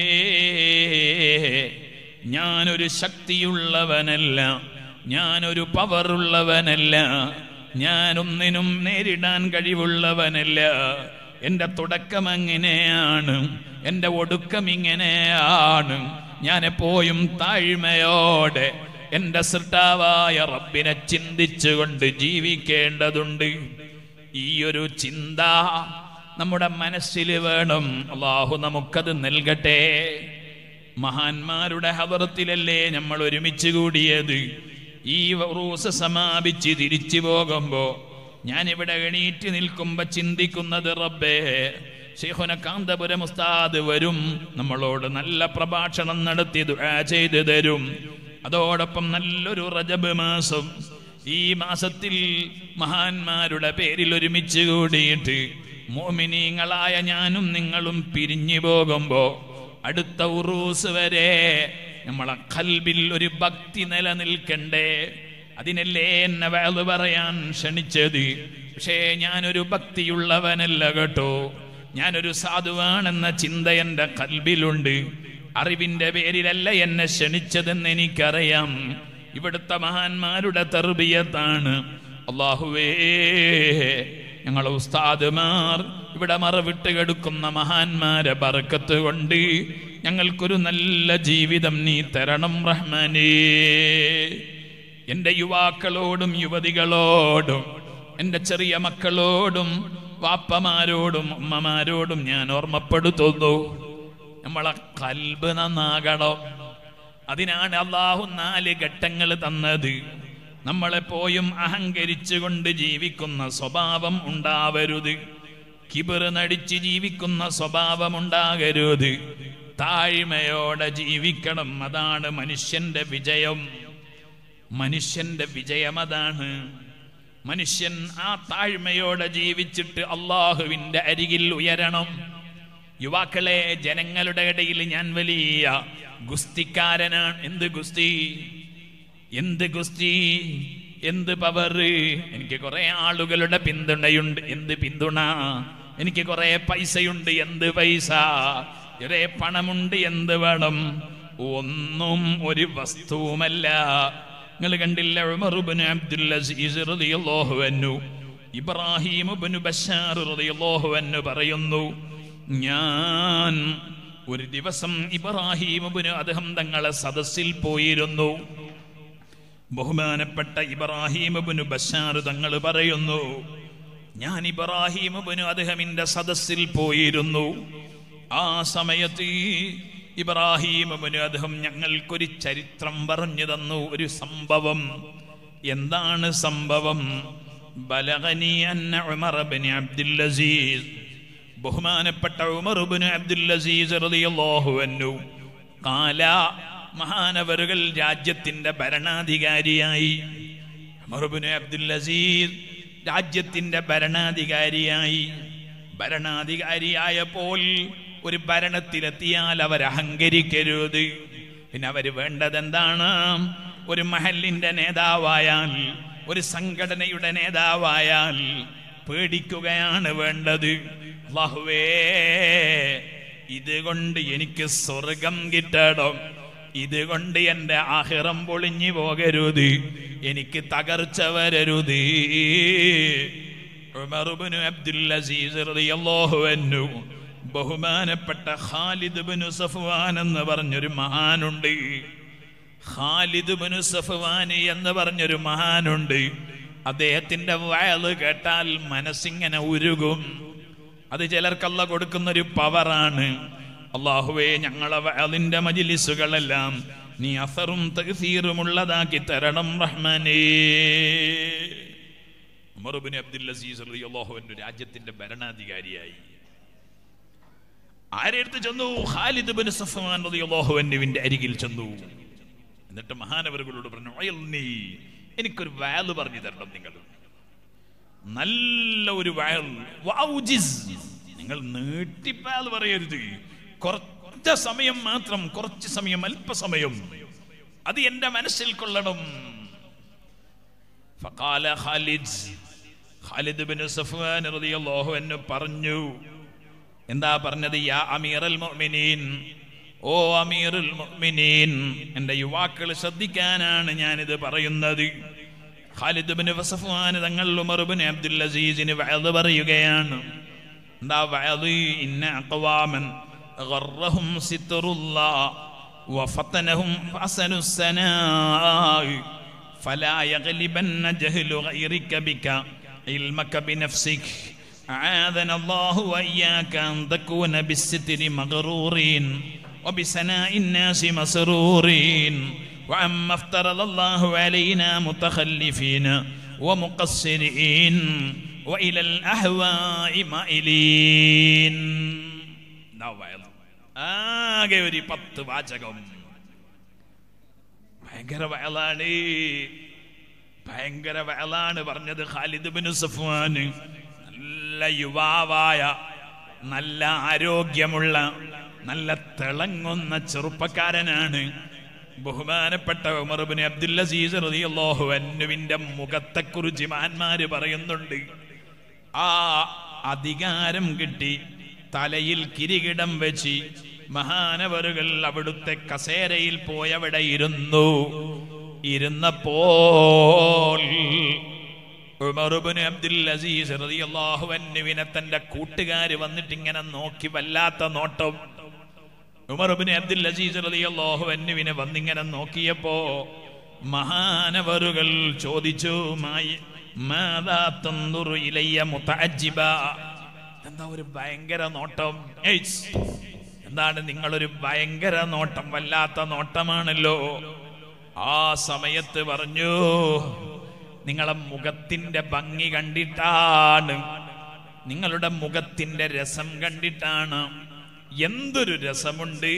ഞാനൊരു ശക്തിയുള്ളവനല്ല ഞാനൊരു പവറുള്ളവനല്ല ഞാനൊന്നിനും നേരിടാൻ കഴിവുള്ളവനല്ല എൻ്റെ തുടക്കം എങ്ങനെയാണ് എൻ്റെ ഒടുക്കം ഇങ്ങനെയാണ് ഞാൻ എപ്പോഴും താഴ്മയോടെ എൻ്റെ സൃഷ്ടാവായ റബ്ബിനെ ചിന്തിച്ചുകൊണ്ട് ജീവിക്കേണ്ടതുണ്ട് ഈ ഒരു ചിന്ത നമ്മുടെ മനസ്സിൽ വേണം അള്ളാഹു നമുക്കത് നൽകട്ടെ മഹാന്മാരുടെ ഹവറത്തിലല്ലേ നമ്മൾ ഒരുമിച്ച് കൂടിയത് ഈ റൂസ് സമാപിച്ച് തിരിച്ചു പോകുമ്പോ ഞാൻ ഇവിടെ എണീറ്റ് നിൽക്കുമ്പോ ചിന്തിക്കുന്നത് റബ്ബേ ശേഖുന കാന്തപുരം ഉസ്താദ് വരും നമ്മളോട് നല്ല പ്രഭാഷണം നടത്തി ദുആ ചെയ്തു തരും അതോടൊപ്പം നല്ലൊരു റജബ് മാസം ഈ മാസത്തിൽ മഹാന്മാരുടെ പേരിൽ ഒരുമിച്ച് കൂടിയിട്ട് മോമിനീങ്ങളായ ഞാനും നിങ്ങളും പിരിഞ്ഞു പോകുമ്പോ അടുത്ത ഉറൂസ് വരെ നമ്മളെ കൽബിൽ ഒരു ഭക്തി നിലനിൽക്കണ്ടേ അതിനല്ലേ എന്നെ വേള് പറയാൻ ക്ഷണിച്ചത് പക്ഷേ ഞാനൊരു ഭക്തിയുള്ളവനല്ല കേട്ടോ ഞാനൊരു സാധുവാണെന്ന ചിന്ത എൻ്റെ കൽബിലുണ്ട് അറിവിന്റെ പേരിലല്ല എന്നെ ക്ഷണിച്ചതെന്ന് എനിക്കറിയാം ഇവിടുത്തെ മഹാന്മാരുടെ തെർബിയത്താണ് അള്ളാഹുവേ ഞങ്ങളെ ഉസ്താദുമാർ ഇവിടെ മറവിട്ട് കിടക്കുന്ന മഹാന്മാരെ ബർക്കത്ത് കൊണ്ട് ഞങ്ങൾക്കൊരു നല്ല ജീവിതം നീ തരണം റഹ്മാനേ എൻ്റെ യുവാക്കളോടും യുവതികളോടും എൻ്റെ ചെറിയ മക്കളോടും വാപ്പമാരോടും ഉമ്മമാരോടും ഞാൻ ഓർമ്മപ്പെടുത്തുന്നു നമ്മളെ കൽബ് നന്നാകണം അതിനാണ് അള്ളാഹു നാല് ഘട്ടങ്ങൾ തന്നത് നമ്മളെപ്പോയും അഹങ്കരിച്ചുകൊണ്ട് ജീവിക്കുന്ന സ്വഭാവം ഉണ്ടാവരുത് കിബിർ നടിച്ച് ജീവിക്കുന്ന സ്വഭാവം ഉണ്ടാകരുത് താഴ്മയോടെ ജീവിക്കണം അതാണ് മനുഷ്യന്റെ വിജയം മനുഷ്യന്റെ വിജയം അതാണ് മനുഷ്യൻ ആ താഴ്മയോടെ ജീവിച്ചിട്ട് അള്ളാഹുവിന്റെ അരികിൽ ഉയരണം യുവാക്കളെ ജനങ്ങളുടെ ഇടയിൽ ഞാൻ വലിയ ഗുസ്തിക്കാരനാണ് എന്ത് ഗുസ്തി എന്ത് ഗുസ്തി എന്ത് പവർ എനിക്ക് കുറെ ആളുകളുടെ പിന്തുണയുണ്ട് എന്ത് പിന്തുണ എനിക്ക് കുറെ പൈസയുണ്ട് എന്ത് പൈസ കുറെ പണമുണ്ട് എന്ത് വേണം ഒന്നും ഒരു വസ്തുവുമല്ല നിങ്ങൾ കണ്ടില്ല ഉമറുബിന് അബ്ദുൽ അസീസ് റളിയല്ലാഹു അൻഹു ഇബ്രാഹിം ഇബ്നു ബശാർ റളിയല്ലാഹു അൻഹു പറയുന്നു ഞാൻ ഒരു ദിവസം ഇബ്രാഹിം ഇബ്നു അദ്ദേഹം തങ്ങളെ സദസ്സിൽ പോയിരുന്നു ബഹുമാനപ്പെട്ട ഇബ്രാഹിം ഇബ്നു ബശാർ തങ്ങൾ പറയുന്നു ഞാൻ ഇബ്രാഹിം ഇബ്നു അദ്ദേഹമിന്റെ സദസ്സിൽ പോയിരുന്നു ആ സമയത്ത് ഇബ്രാഹിം ഇബ്നു അദ്ദേഹം ഞങ്ങൾക്കൊരു ചരിത്രം പറഞ്ഞു തന്നു ഒരു സംഭവം എന്താണ് സംഭവം ബലഗനി അന്ന ഉമർ ഇബ്നു അബ്ദുൽ അസീസ് ബഹുമാനപ്പെട്ട ഉമർ ഇബ്നു അബ്ദുൽ അസീസ് റളിയല്ലാഹു അൻഹു കാല മഹാനവറുകൾ രാജ്യത്തിന്റെ ഭരണാധികാരിയായി ഉമർ ഇബ്നു അബ്ദുൽ അസീസ് രാജ്യത്തിന്റെ ഭരണാധികാരിയായി ഭരണാധികാരിയായപ്പോൾ ഒരു ഭരണത്തിലെത്തിയാൽ അവർ അഹങ്കരിക്കരുത് പിന്നെ അവര് വേണ്ടത് എന്താണ് ഒരു മഹലിന്റെ നേതാവായാൽ ഒരു സംഘടനയുടെ നേതാവായാൽ പേടിക്കുകയാണ് വേണ്ടത് അല്ലാഹുവേ ഇതുകൊണ്ട് എനിക്ക് സ്വർഗം കിട്ടണം ഇതുകൊണ്ട് എൻ്റെ ആഹിറം പൊളിഞ്ഞു പോകരുത് എനിക്ക് തകർച്ച വരരുത് ഉമറുബിനു അബ്ദുൽ അസീസ് റളിയല്ലാഹു അൻഹു ബഹുമാനപ്പെട്ട ഖാലിദ് ബിനു സഫ്വാൻ എന്ന് പറഞ്ഞൊരു മഹാനുണ്ട് ഖാലിദ് ബിനു സഫ്വാൻ എന്ന് പറഞ്ഞൊരു മഹാനുണ്ട് അദ്ദേഹത്തിന്റെ വയല് കേട്ടാൽ മനസ്സിങ്ങനെ ഉരുകും അത് ചിലർക്കല്ല കൊടുക്കുന്ന ഒരു പവറാണ് അള്ളാഹുവേ ഞങ്ങളെ വയലിന്റെ മജിലിസുകളെല്ലാം നീ അസറും തഹസീറുമുള്ളതാക്കി തരണം റഹ്മാനേ ഉമറുബിൻ അബ്ദുൽ അസീസ് റളിയല്ലാഹു അൻഹു രാജ്യത്തിന്റെ ഭരണാധികാരിയായി ആരെടുത്ത് ചെന്നു ഖാലിദ് ബിൻ സഫ്വാൻ റളിയല്ലാഹു അൻഹുവിന്റെ അരികിൽ ചെന്നു എന്നിട്ട് മഹാനവറുകളോട് പറഞ്ഞു "അയൽനീ, എനിക്കൊരു വയല് പറഞ്ഞു തരണം നിങ്ങൾ നല്ല ഒരു വയൽ വൗജിസ്. നിങ്ങൾ നീട്ടിപ്പാൽ പറയരുത് കുറച്ച സമയം മാത്രം കുറച്ച് സമയം അല്പസമയം അത് എന്റെ മനസ്സിൽ കൊള്ളണം ഫഖാല ഖാലിദ് ഖാലിദ് ബിൻ സഫ്വാൻ റളിയല്ലാഹു അൻഹു പറഞ്ഞു എന്താ പറഞ്ഞത് യാ അമീറൽ മുഅ്മിനീൻ ഓ അമീറുൽ മുഅ്മിനീൻ എൻ്റെ യുവാക്കൾ ശ്രദ്ധിക്കാനാണ് ഞാനിത് പറയുന്നത് ഖാലിദ് ബിൻ സഫ്വാൻ തങ്ങൾ ഉമർ ബിൻ അബ്ദുൽ അസീസിന് വഅദ് പറയുകയാണ് എന്താ വഅദ് ഇന്ന അഖവാമൻ غرهم ستر الله وفتنهم حسن السناء فلا يغلبن جهل غيرك بك علمك بنفسك أعاذنا الله وإياك أن تكون بالستر مغرورين وبسناء الناس مسرورين وعما افترض الله علينا متخلفين ومقصرين وإلى الأهواء مائلين നവയൽ. ആകെ ഒരു പത്ത് വാചകം ഭയങ്കര വയലാണ് ഭയങ്കര വയലാണ് പറഞ്ഞത് ഖാലിദ് ബിൻ സഫ്വാന് നല്ല യുവാവായ നല്ല ആരോഗ്യമുള്ള നല്ല തിളങ്ങുന്ന ചെറുപ്പക്കാരനാണ് ബഹുമാനപ്പെട്ട ഉമർബിൻ അബ്ദുൽ അസീസ് റളിയല്ലാഹു അൻഹുവിന്റെ മുഖത്തെക്കുറിച്ച് മഹാന്മാര് പറയുന്നുണ്ട് ആ അധികാരം കിട്ടി തലയിൽ കിരീടം വെച്ച് മഹാനവറുകൾ അവിടുത്തെ കസേരയിൽ പോയി അവിടെ ഇരുന്നു ഇരുന്നപ്പോൾ ഉമറുബിന് അബ്ദുൽ അസീസ് റളിയല്ലാഹു അൻഹുവിനെ തന്റെ കൂട്ടുകാര് വന്നിട്ട് ഇങ്ങനെ നോക്കി വല്ലാത്ത നോട്ടം ഉമറുബിന് അബ്ദുൽ അസീസ് റളിയല്ലാഹു അൻഹുവിനെ വന്നിങ്ങനെ നോക്കിയപ്പോ മഹാനവറുകൾ ചോദിച്ചു മായി മാതാ തന്ദുറു ഇലയ്യ മുതഅജ്ജിബ എന്താ ഒരു ഭയങ്കര നോട്ടം ഏയ്സ്. എന്താണ് നിങ്ങളൊരു ഭയങ്കര നോട്ടം വല്ലാത്ത നോട്ടമാണല്ലോ ആ സമയത്ത് പറഞ്ഞു നിങ്ങളെ മുഖത്തിന്റെ ഭംഗി കണ്ടിട്ടാണ് നിങ്ങളുടെ മുഖത്തിന്റെ രസം കണ്ടിട്ടാണ് എന്തൊരു രസമുണ്ട്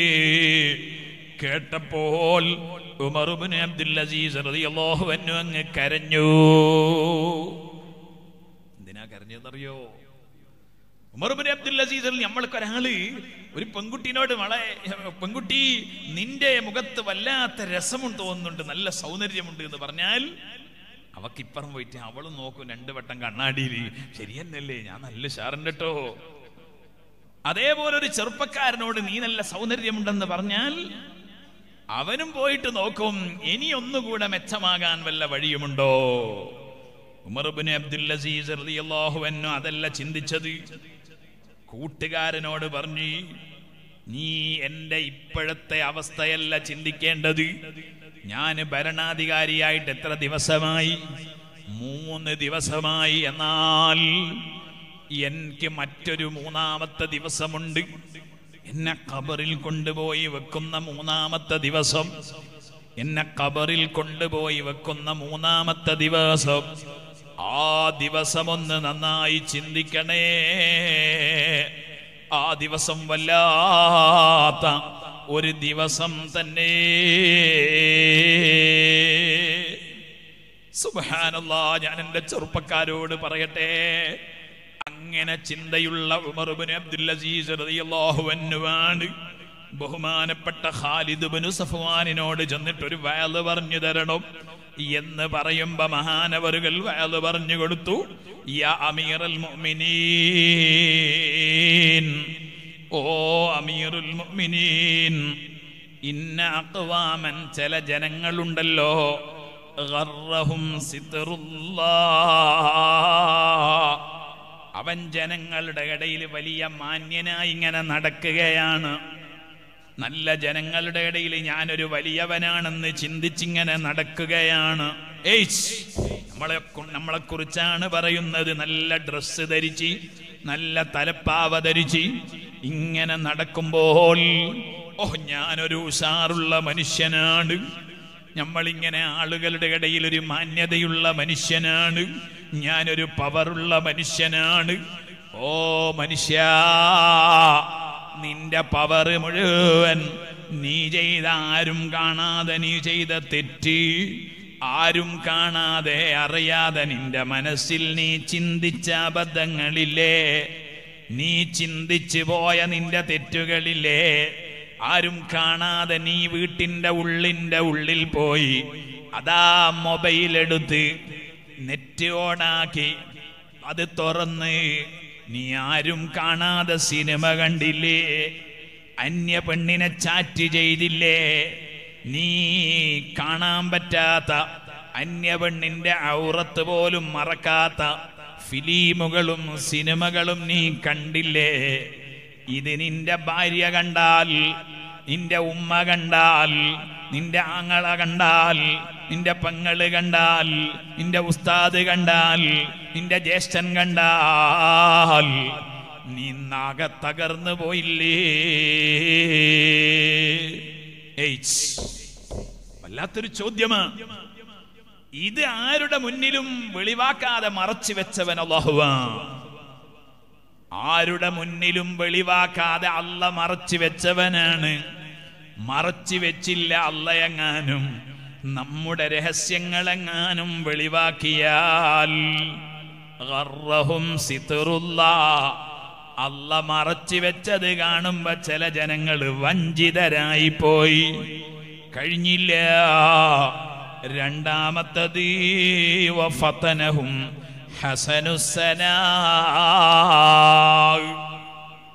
കേട്ടപ്പോൾ ഉമറുബിൻ അബ്ദുൽ അസീസ് റളിയല്ലാഹു അൻഹു അങ്ങ് കരഞ്ഞു എന്തിനാ കരഞ്ഞതെന്നറിയോ ഉമർബിൻ അബ്ദുൽ അസീസിൽ നമ്മൾക്ക് ഒരാള് ഒരു പെൺകുട്ടിനോട് വളെ പെൺകുട്ടി നിന്റെ മുഖത്ത് വല്ലാത്ത രസമുണ്ട് തോന്നുന്നുണ്ട് നല്ല സൗന്ദര്യമുണ്ട് എന്ന് പറഞ്ഞാൽ അവക്ക് ഇപ്പുറം പോയിട്ട് അവളും നോക്കും രണ്ടു വട്ടം കണ്ണാടിയിൽ ശരിയെന്നല്ലേ ഞാൻ നല്ല ഷാറുണ്ട് കേട്ടോ അതേപോലെ ഒരു ചെറുപ്പക്കാരനോട് നീ നല്ല സൗന്ദര്യമുണ്ടെന്ന് പറഞ്ഞാൽ അവനും പോയിട്ട് നോക്കും ഇനി ഒന്നുകൂടെ മെച്ചമാകാൻ വല്ല വഴിയുമുണ്ടോ ഉമർബിന് അബ്ദുൽ അസീസ് റളിയല്ലാഹു അൻഹു അതല്ല ചിന്തിച്ചത് കൂട്ടുകാരനോട് പറഞ്ഞു നീ എന്റെ ഇപ്പോഴത്തെ അവസ്ഥയല്ല ചിന്തിക്കേണ്ടത് ഞാൻ ഭരണാധികാരിയായിട്ട് എത്ര ദിവസമായി മൂന്ന് ദിവസമായി എന്നാൽ എനിക്ക് മറ്റൊരു മൂന്നാമത്തെ ദിവസമുണ്ട് എന്നെ കബറിൽ കൊണ്ടുപോയി വെക്കുന്ന മൂന്നാമത്തെ ദിവസം എന്നെ കബറിൽ കൊണ്ടുപോയി വെക്കുന്ന മൂന്നാമത്തെ ദിവസം ആ ദിവസമൊന്ന് നന്നായി ചിന്തിക്കണേ ആ ദിവസം വല്ലാത്ത ഒരു ദിവസം തന്നെ സുബാനല്ലാ ഞാൻ എൻ്റെ ചെറുപ്പക്കാരോട് പറയട്ടെ അങ്ങനെ ചിന്തയുള്ള ഉമർബിൻ അബ്ദുൽ അസീസ് റളിയല്ലാഹു അൻഹുവാണ് ബഹുമാനപ്പെട്ട ഖാലിദ് ബിൻ സഫ്വാനിനോട് ചെന്നിട്ട് ഒരു വയല് പറഞ്ഞു തരണം എന്ന് പറയുമ്പോ മഹാനവറുകൾ വയല് പറഞ്ഞു കൊടുത്തു യാ അമീറൽ മുഅ്മിനീൻ ഓ അമീറുൽ മുഅ്മിനീൻ ഇന്ന അക്വാമൻ ചില ജനങ്ങളുണ്ടല്ലോ ഗർറഹും സിത്റുല്ലാഹ് അവൻ ജനങ്ങളുടെ ഇടയിൽ വലിയ മാന്യനായി ഇങ്ങനെ നടക്കുകയാണ് നല്ല ജനങ്ങളുടെ ഇടയിൽ ഞാനൊരു വലിയവനാണെന്ന് ചിന്തിച്ചിങ്ങനെ നടക്കുകയാണ് ഏയ്സ് നമ്മളെ കു- നമ്മളെ കുറിച്ചാണ് പറയുന്നത് നല്ല ഡ്രസ്സ് ധരിച്ച് നല്ല തലപ്പാവ ധരിച്ച് ഇങ്ങനെ നടക്കുമ്പോൾ ഓ ഞാനൊരു ഉഷാറുള്ള മനുഷ്യനാണ് നമ്മളിങ്ങനെ ആളുകളുടെ ഇടയിൽ ഒരു മാന്യതയുള്ള മനുഷ്യനാണ് ഞാനൊരു പവറുള്ള മനുഷ്യനാണ് ഓ മനുഷ്യ നിന്റെ പവർ മുഴുവൻ നീ ചെയ്ത ആരും കാണാതെ നീ ചെയ്ത തെറ്റ് ആരും കാണാതെ അറിയാതെ നിന്റെ മനസ്സിൽ നീ ചിന്തിച്ച അബദ്ധങ്ങളില്ലേ നീ ചിന്തിച്ചു പോയ നിന്റെ തെറ്റുകളില്ലേ ആരും കാണാതെ നീ വീട്ടിന്റെ ഉള്ളിന്റെ ഉള്ളിൽ പോയി അതാ മൊബൈൽ എടുത്ത് നെറ്റ് ഓണാക്കി അത് തുറന്ന് നീ ആരും കാണാതെ സിനിമ കണ്ടില്ലേ അന്യ പെണ്ണിനെ ചാറ്റ് ചെയ്തില്ലേ നീ കാണാൻ പറ്റാത്ത അന്യ പെണ്ണിന്റെ ഔറത്ത് പോലും മറക്കാത്ത ഫിലിമുകളും സിനിമകളും നീ കണ്ടില്ലേ ഇത് നിന്റെ ഭാര്യ കണ്ടാൽ നിന്റെ ഉമ്മ കണ്ടാൽ നിന്റെ ആങ്ങള കണ്ടാൽ നിന്റെ പെങ്ങള് കണ്ടാൽ നിന്റെ ഉസ്താദ് കണ്ടാൽ നിന്റെ ജ്യേഷ്ഠൻ കണ്ടാൽ നീ നാഗ തകർന്നു പോയില്ലേ ഏയ്സ്. വല്ലാത്തൊരു ചോദ്യമാ ഇത് ആരുടെ മുന്നിലും വെളിവാക്കാതെ മറച്ചു വെച്ചവൻ അള്ളാഹുവാ ആരുടെ മുന്നിലും വെളിവാക്കാതെ അല്ല മറച്ചു വെച്ചവനാണ് മറച്ചു വെച്ചില്ല അല്ലയെങ്ങാനും നമ്മുടെ രഹസ്യങ്ങളെങ്ങാനും വെളിവാക്കിയാൽ ഗർറഹും സിത്റുല്ലാ. അല്ല മറച്ചു വെച്ചത് കാണുമ്പോ ചില ജനങ്ങൾ വഞ്ചിതരായി പോയി കഴിഞ്ഞില്ല രണ്ടാമത്തത് വഫതനഹും ഹസനുസനാ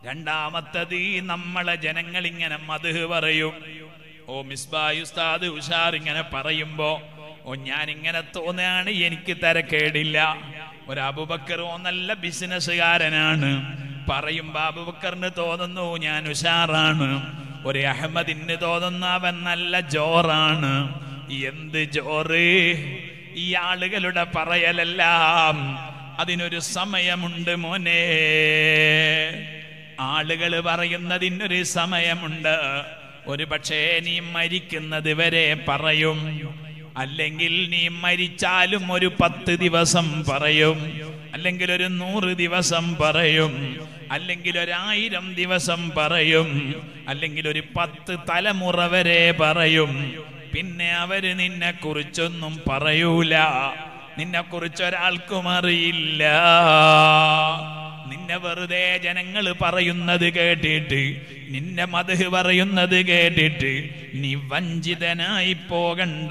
രണ്ടാമത്തത് നമ്മളെ ജനങ്ങൾ ഇങ്ങനെ മധു പറയും ഓ മിസ്ബായ് ഉസ്താദ് ഉഷാർ ഇങ്ങനെ പറയുമ്പോ ഓ ഞാൻ ഇങ്ങനെ തോന്നുകയാണ് എനിക്ക് തരക്കേടില്ല ഒരു അബുബക്കർ ഓ നല്ല ബിസിനസ്സുകാരനാണ് പറയുമ്പോ അബുബക്കറിന് തോന്നുന്നു ഞാൻ ഉഷാറാണ് ഒരു അഹമ്മദിന് തോന്നുന്നു അവൻ നല്ല ജോറാണ് എന്ത് ജോറ് ഈ ആളുകളുടെ പറയലെല്ലാം അതിനൊരു സമയമുണ്ട് മോനെ ആളുകൾ പറയുന്നതിനൊരു സമയമുണ്ട് ഒരു പക്ഷേ നീ മരിക്കുന്നത് വരെ പറയും അല്ലെങ്കിൽ നീ മരിച്ചാലും ഒരു പത്ത് ദിവസം പറയും അല്ലെങ്കിൽ ഒരു നൂറ് ദിവസം പറയും അല്ലെങ്കിൽ ഒരായിരം ദിവസം പറയും അല്ലെങ്കിൽ ഒരു പത്ത് തലമുറ വരെ പറയും പിന്നെ അവര് നിന്നെ കുറിച്ചൊന്നും പറയൂല നിന്നെ കുറിച്ച് ഒരാൾക്കും അറിയില്ല നിന്നെ വെറുതെ ജനങ്ങൾ പറയുന്നത് കേട്ടിട്ട് നിന്നെ മതഹ് പറയുന്നത് കേട്ടിട്ട് നീ വഞ്ചിതനായി പോകണ്ട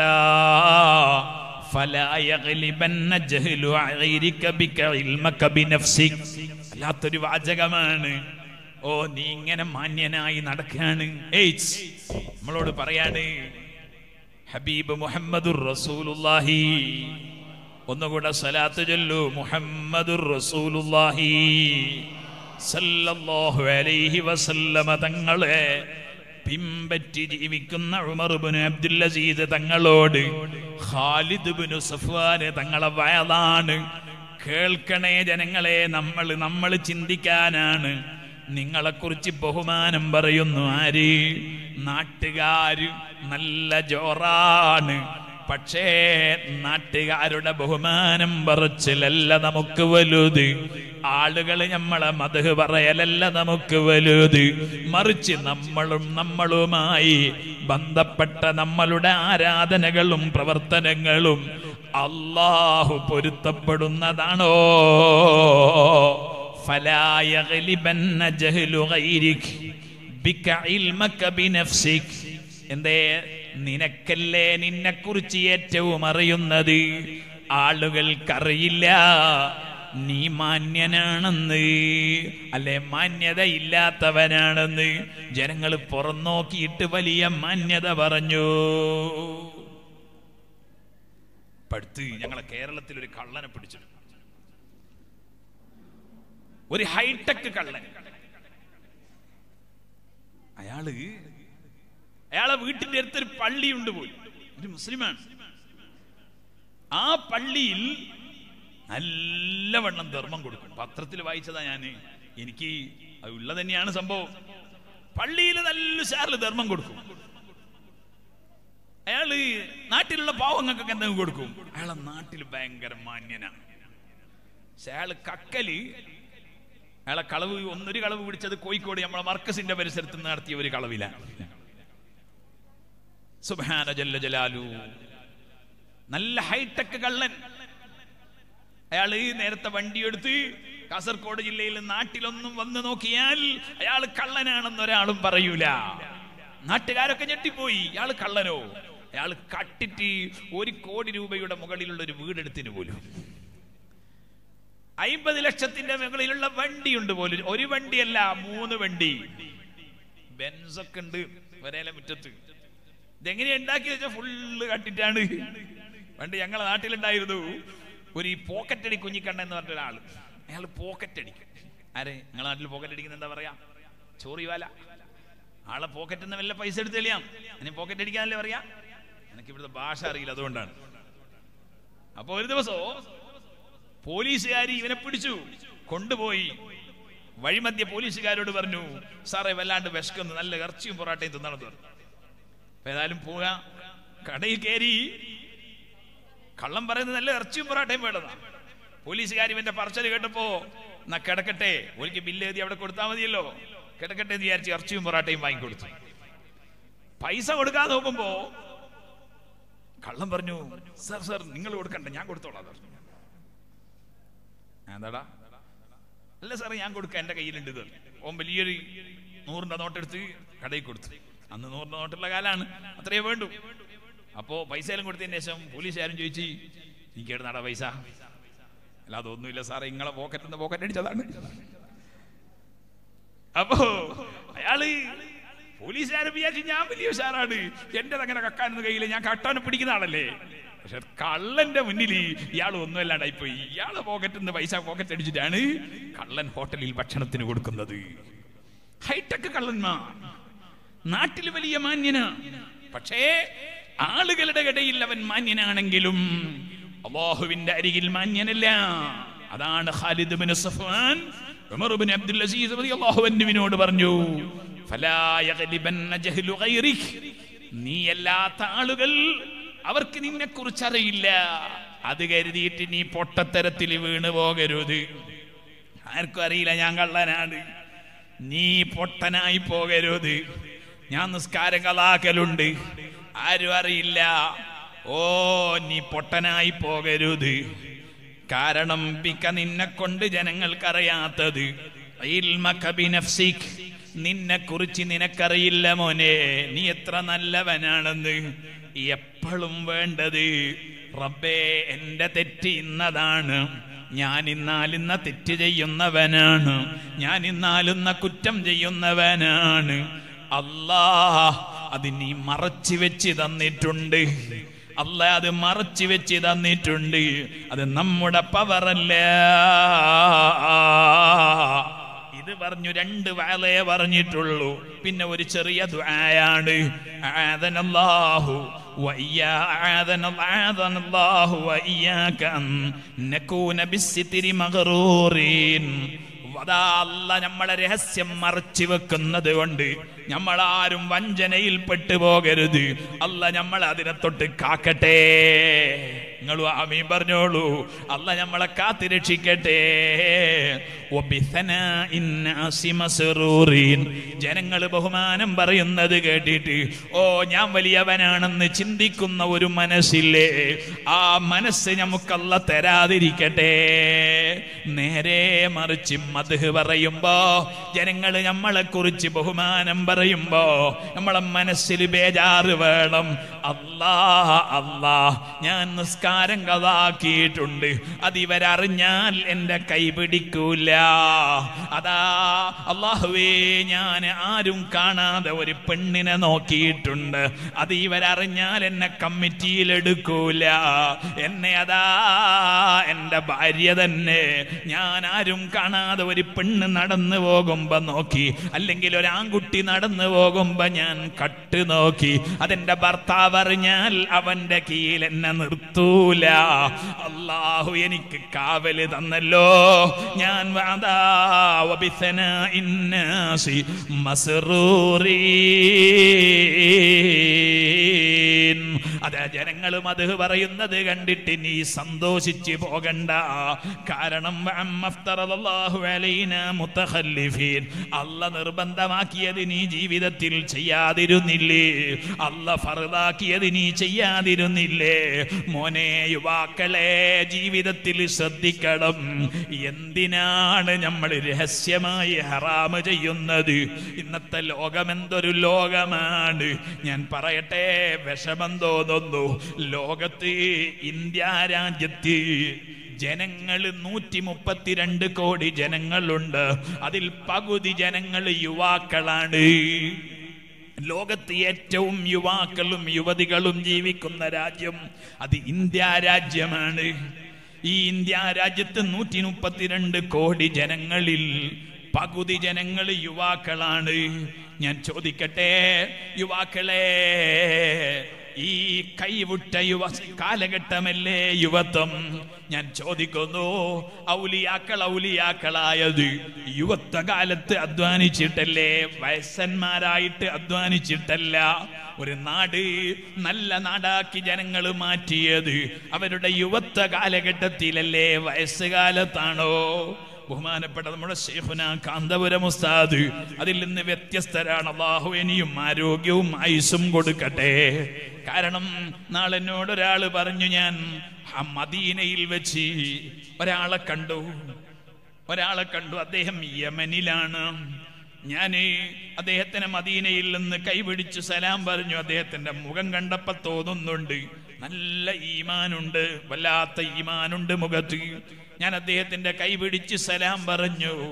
فلا يغلبن جهل غيرك بك علمك بنفسك അല്ലാത്തൊരു വാചകമാണ് ഓ നീ ഇങ്ങനെ മാന്യനായി നടക്കാണ് ഏയ്സ് നമ്മളോട് പറയാണ് ഹബീബ് മുഹമ്മദുർ റസൂലുള്ളാഹി ഒന്നുകൂടെ സലാത്ത് ചൊല്ലു മുഹമ്മദുർ റസൂലുള്ളാഹി സല്ലല്ലാഹു അലൈഹി വസല്ലമ തങ്ങളെ പിമ്പറ്റി ജീവിക്കുന്ന ഉമർ ഇബ്നു അബ്ദുൽ അസീസ് തങ്ങളോട് ഖാലിദ് ഇബ്നു സഫ്വാന് തങ്ങളെ വയതാണ് കേൾക്കണേ ജനങ്ങളെ നമ്മൾ നമ്മൾ ചിന്തിക്കാനാണ് നിങ്ങളെക്കുറിച്ച് ബഹുമാനം പറയുന്നു ആര് നാട്ടുകാര് നല്ല ജോറാണ് പക്ഷേ നാട്ടുകാരുടെ ബഹുമാനം പറച്ചിലല്ല നമുക്ക് വലുത് ആളുകൾ നമ്മളെ മതഹ് പറയലല്ല നമുക്ക് വലുത് മറിച്ച് നമ്മളും നമ്മളുമായി ബന്ധപ്പെട്ട നമ്മളുടെ ആരാധനകളും പ്രവർത്തനങ്ങളും അള്ളാഹു പൊരുത്തപ്പെടുന്നതാണോ فلا يغلبن جهل غيرك بك علمك بنفسك എന്തേ നിനക്കല്ലേ നിന്നെക്കുറിച്ച് ഏറ്റവും അറിയുന്നത് ആളുകൾക്കറിയില്ല നീ മാന്യനാണെന്ന് അല്ലെ മാന്യത ഇല്ലാത്തവനാണെന്ന് ജനങ്ങൾ പുറം നോക്കിയിട്ട് വലിയ മാന്യത പറഞ്ഞു പടുത്ത് ഞങ്ങളെ കേരളത്തിൽ ഒരു കള്ളനെ പിടിച്ചു ഒരു ഹൈടെക് കള്ളൻ അയാള് അയാളെ വീട്ടിന്റെ അടുത്തൊരു പള്ളിയുണ്ട് പോയി ഒരു മുസ്ലിമാണ് ആ പള്ളിയിൽ നല്ലവണ്ണം ധർമ്മം കൊടുക്കും പത്രത്തിൽ വായിച്ചതാ ഞാന് എനിക്ക് അത് ഉള്ളത് തന്നെയാണ് സംഭവം പള്ളിയിൽ നല്ല ഷാറിൽ ധർമ്മം കൊടുക്കും അയാള് നാട്ടിലുള്ള പാവങ്ങൾക്കൊക്കെ എന്തെങ്കിലും കൊടുക്കും അയാളെ നാട്ടിൽ ഭയങ്കര മാന്യനാണ് പക്ഷെ അയാള് കക്കല് അയാളെ കളവ് ഒന്നൊരു കളവ് പിടിച്ചത് കോഴിക്കോട് നമ്മളെ മർക്കസിന്റെ പരിസരത്ത് നിന്ന് നടത്തിയ ഒരു കളവില സുബാന ജല്ല ജലാലു നല്ല ഹൈടെക് കള്ളൻ അയാള് നേരത്തെ വണ്ടിയെടുത്ത് കാസർഗോഡ് ജില്ലയിൽ നാട്ടിലൊന്നും വന്ന് നോക്കിയാൽ അയാൾ കള്ളനാണെന്ന് ഒരാളും പറയൂല നാട്ടുകാരൊക്കെ ഞെട്ടിപ്പോയി ഇയാൾ കള്ളനോ അയാൾ കട്ടിട്ട് ഒരു കോടി രൂപയുടെ മുകളിലുള്ള ഒരു വീടെടുത്തിന് പോലും അയിമ്പത് ലക്ഷത്തിന്റെ മുകളിലുള്ള വണ്ടിയുണ്ട് പോലും ഒരു വണ്ടിയല്ല മൂന്ന് വണ്ടി ബെൻസൊക്കെ ഉണ്ട് വരേല മുറ്റത്ത് ഇതെങ്ങനെയാ ഉണ്ടാക്കി വെച്ചാൽ ഫുള്ള് കട്ടിട്ടാണ് പണ്ട് ഞങ്ങളെ നാട്ടിലുണ്ടായിരുന്നു ഒരു ഈ പോക്കറ്റ് അടി കുഞ്ഞിക്കണ്ണ എന്ന് പറഞ്ഞ ഒരാൾ അയാൾ പോക്കറ്റ് അടിക്കും ആരെ നിങ്ങളെ നാട്ടിൽ പോക്കറ്റ് അടിക്കുന്ന എന്താ പറയാ ചോറിവാല ആളെ പോക്കറ്റിൽ നിന്ന് വല്ല പൈസ എടുത്ത് തെളിയാം അതിന് പോക്കറ്റ് അടിക്കാനല്ലേ പറയാ എനിക്ക് ഇവിടുത്തെ ഭാഷ അറിയില്ല അതുകൊണ്ടാണ് അപ്പൊ ഒരു ദിവസോ പോലീസുകാർ ഇവനെ പിടിച്ചു കൊണ്ടുപോയി വഴിമധ്യ പോലീസുകാരോട് പറഞ്ഞു സാറേ വല്ലാണ്ട് വിശക്കുന്നു നല്ല ഇറച്ചിയും പൊറാട്ടയും തിന്നണമെന്ന് പറഞ്ഞു അപ്പൊ ഏതായാലും പോവുക കടയിൽ കയറി കള്ളം പറയുന്നത് നല്ല ഇറച്ചിയും പൊറാട്ടയും വേണ്ടതാ പോലീസുകാർ ഇവന്റെ പറച്ചൽ കേട്ടപ്പോ എന്നാ കിടക്കട്ടെ ഒരിക്കൽ ബില്ല് എഴുതി അവിടെ കൊടുത്താൽ മതിയല്ലോ കിടക്കട്ടെ എന്ന് വിചാരിച്ച് ഇറച്ചിയും പൊറാട്ടയും വാങ്ങിക്കൊടുത്തു പൈസ കൊടുക്കാൻ നോക്കുമ്പോ കള്ളം പറഞ്ഞു സർ സർ നിങ്ങൾ കൊടുക്കണ്ട ഞാൻ കൊടുത്തോളാം പറഞ്ഞു എന്താടാ അല്ല സാറേ ഞാൻ കൊടുക്കാം എന്റെ കയ്യിലുണ്ട് ഇത് ഓൻ വലിയൊരു നൂറിന്റെ നോട്ടെടുത്ത് കടയിൽ കൊടുത്തു അന്ന് നൂറിന്റെ നോട്ടുള്ള കാലാണ് അത്രയേ വേണ്ടു അപ്പോ പൈസ എല്ലാം കൊടുത്തതിന് ശേഷം പോലീസുകാരും ചോദിച്ചു എനിക്ക് എടുന്നാടാ പൈസ അല്ല അതൊന്നുമില്ല സാറേ നിങ്ങളെ പോക്കറ്റ് നിന്ന് പോക്കറ്റ് അടിച്ചതാണ് അപ്പോ അയാള് പോലീസുകാരെ വിചാരിച്ചു ഞാൻ വലിയ ഉഷാറാണ് എന്റെ അങ്ങനെ കക്കാനൊന്നും കയ്യില്ല ഞാൻ കട്ടാനെ പിടിക്കുന്ന ആളല്ലേ പക്ഷെ കള്ളന്റെ മുന്നിൽ ഇയാൾ ഒന്നും അല്ലാണ്ടായിപ്പോയി ഇയാളെ പോക്കറ്റിൽ നിന്ന് പൈസ പോക്കറ്റ് അടിച്ചിട്ടാണ് കള്ളൻ ഹോട്ടലിൽ ഭക്ഷണത്തിന് കൊടുക്കുന്നത് ഹൈടെക് കള്ളന്മാർ നാട്ടിൽ വലിയ മാന്യന പക്ഷേ ആളുകളുടെ ഇടയിൽ അവൻ മാന്യനാണെങ്കിലും അള്ളാഹുവിന്റെ അരികിൽ മാന്യനല്ല അതാണ് Khalid bin Safwan Umar bin Abdul Aziz റളിയല്ലാഹു അൻഹുവിനോട് പറഞ്ഞു ഫലാ യഗ്ലിബന്ന ജഹ്ലു ഗൈറിക് നീ അല്ലാത്ത ആളുകൾ അവർക്ക് നിന്നെ കുറിച്ച് അറിയില്ല അത് കരുതിയിട്ട് നീ പൊട്ടത്തരത്തിൽ വീണു പോകരുത് ആർക്കും അറിയില്ല ഞാൻ കള്ളനാണ് നീ പൊട്ടനായി പോകരുത് ഞാൻ നിസ്കാരം കലാക്കലുണ്ട് ആരും അറിയില്ല ഓ നീ പൊട്ടനായി പോകരുത് കാരണം പിക്ക നിന്നെ കൊണ്ട് ജനങ്ങൾക്കറിയാത്തത് ഇൽമക ബിനഫ്സിക്. നിന്നെ കുറിച്ച് നിനക്കറിയില്ല മോനെ നീ എത്ര നല്ലവനാണെന്ന് എപ്പോഴും വേണ്ടത് റബ്ബേ എന്റെ തെറ്റ് ഇന്നതാണ് ഞാൻ ഇന്നാലിന്ന തെറ്റ് ചെയ്യുന്നവനാണ് ഞാൻ ഇന്നാലുന്ന കുറ്റം ചെയ്യുന്നവനാണ് അല്ലാ അത് നീ മറച്ചു വെച്ച് തന്നിട്ടുണ്ട് അല്ല അത് മറച്ചു വെച്ച് തന്നിട്ടുണ്ട് അത് നമ്മുടെ പവറല്ല ഇത് പറഞ്ഞു രണ്ട് വേലേ പറഞ്ഞിട്ടുള്ളൂ പിന്നെ ഒരു ചെറിയ ദ്വായാണ് ആദനല്ലാഹു وإيا أعاذنا أعاذنا الله وإياك أن نكون بالستر مغرورين അതാ അല്ല നമ്മളെ രഹസ്യം മറച്ചു വെക്കുന്നത് കൊണ്ട് നമ്മളാരും വഞ്ചനയിൽ പെട്ടുപോകരുത് അല്ല നമ്മൾ അതിനെ തൊട്ട് കാക്കട്ടെ നിങ്ങൾ ആമീ പറഞ്ഞോളൂ അല്ല നമ്മളെ കാത്തിരക്ഷിക്കട്ടെ ജനങ്ങൾ ബഹുമാനം പറയുന്നത് കേട്ടിട്ട് ഓ ഞാൻ വലിയവനാണെന്ന് ചിന്തിക്കുന്ന ഒരു മനസ്സില്ലേ ആ മനസ്സ് നമുക്കല്ല തരാതിരിക്കട്ടെ നേരെ മറിച്ച് മധു പറയുമ്പോ ജനങ്ങൾ നമ്മളെ കുറിച്ച് ബഹുമാനം പറയുമ്പോ നമ്മളെ മനസ്സിൽ ബേജാറ് വേണം അല്ലാ അല്ലാ ഞാൻ നിസ്കാരം കഥാക്കിയിട്ടുണ്ട് അത് ഇവരറിഞ്ഞാൽ എന്റെ കൈ പിടിക്കൂല അതാ അള്ളാഹുവേ ഞാൻ ആരും കാണാതെ ഒരു പെണ്ണിനെ നോക്കിയിട്ടുണ്ട് അത് ഇവരറിഞ്ഞാൽ എന്നെ കമ്മിറ്റിയിൽ എടുക്കൂല എന്നെ അതാ എന്റെ ഭാര്യ തന്നെ ഞാൻ ആരും കാണാതെ ഒരു പെണ്ണ് നടന്നു പോകുമ്പോ നോക്കി അല്ലെങ്കിൽ ഒരു ആൺകുട്ടി നടന്നു പോകുമ്പോ ഞാൻ കട്ട് നോക്കി അതെന്റെ ഭർത്താവ് അറിഞ്ഞാൽ അവന്റെ കീഴിൽ എന്നെ നിർത്തൂല അള്ളാഹു എനിക്ക് കാവല് തന്നല്ലോ ഞാൻ അതാ വബിസന ഇന്നാസി മസ്റൂരീൻ അതെ ജനങ്ങളും അത് പറയുന്നത് കണ്ടിട്ട് നീ സന്തോഷിച്ച് പോകണ്ട കാരണം അമ്മഫ്തറല്ലാഹു അലൈന മുത്തഖല്ലിഫീൻ അല്ല നിർബന്ധമാക്കിയത് നീ ജീവിതത്തിൽ ചെയ്യാതിരുന്നില്ലേ അല്ല ഫറുതാക്കിയത് നീ ചെയ്യാതിരുന്നില്ലേ മോനെ യുവാക്കളെ ജീവിതത്തിൽ ശ്രദ്ധിക്കണം എന്തിനാണ് നമ്മൾ രഹസ്യമായി ഹറാമ് ചെയ്യുന്നത് ഇന്നത്തെ ലോകം എന്തൊരു ലോകമാണ് ഞാൻ പറയട്ടെ വിഷമം തോന്നുന്നു ലോകത്ത് ഇന്ത്യ രാജ്യത്ത് ജനങ്ങൾ നൂറ്റി മുപ്പത്തിരണ്ട് കോടി ജനങ്ങളുണ്ട് അതിൽ പകുതി ജനങ്ങൾ യുവാക്കളാണ് ലോകത്ത് ഏറ്റവും യുവാക്കളും യുവതികളും ജീവിക്കുന്ന രാജ്യം അത് ഇന്ത്യ രാജ്യമാണ് ഈ ഇന്ത്യ രാജ്യത്ത് നൂറ്റി മുപ്പത്തിരണ്ട് കോടി ജനങ്ങളിൽ പകുതി ജനങ്ങൾ യുവാക്കളാണ് ഞാൻ ചോദിക്കട്ടെ യുവാക്കളെ ഈ കൈവിട്ട യുവ കാലഘട്ടമല്ലേ യുവത്വം ഞാൻ ചോദിക്കുന്നു ഔലിയാക്കൾ ഔലിയാക്കളായത് യുവത്വ കാലത്ത് അധ്വാനിച്ചിട്ടല്ലേ വയസ്സന്മാരായിട്ട് അധ്വാനിച്ചിട്ടല്ല ഒരു നാട് നല്ല നാടാക്കി ജനങ്ങൾ മാറ്റിയത് അവരുടെ യുവത്വ കാലഘട്ടത്തിലല്ലേ വയസ്സുകാലത്താണോ ബഹുമാനപ്പെട്ട നമ്മുടെ ഷെയ്ഖുന കാന്തപുരം ഉസ്താദ് അതിൽ നിന്ന് വ്യത്യസ്തരാണ് അള്ളാഹു ഇനിയും ആരോഗ്യവും ആയുസും കൊടുക്കട്ടെ കാരണം നാളെ എന്നോട് ഒരാള് പറഞ്ഞു ഞാൻ ആ മദീനയിൽ വെച്ച് ഒരാളെ കണ്ടു ഒരാളെ കണ്ടു അദ്ദേഹം യമനിലാണ് ഞാൻ അദ്ദേഹത്തിന് മദീനയിൽ നിന്ന് കൈപിടിച്ച് സലാം പറഞ്ഞു അദ്ദേഹത്തിന്റെ മുഖം കണ്ടപ്പോ തോന്നുന്നുണ്ട് നല്ല ഈമാനുണ്ട് വല്ലാത്ത ഈമാനുണ്ട് മുഖത്ത് ഞാൻ അദ്ദേഹത്തിന്റെ കൈ പിടിച്ച് സലാം പറഞ്ഞു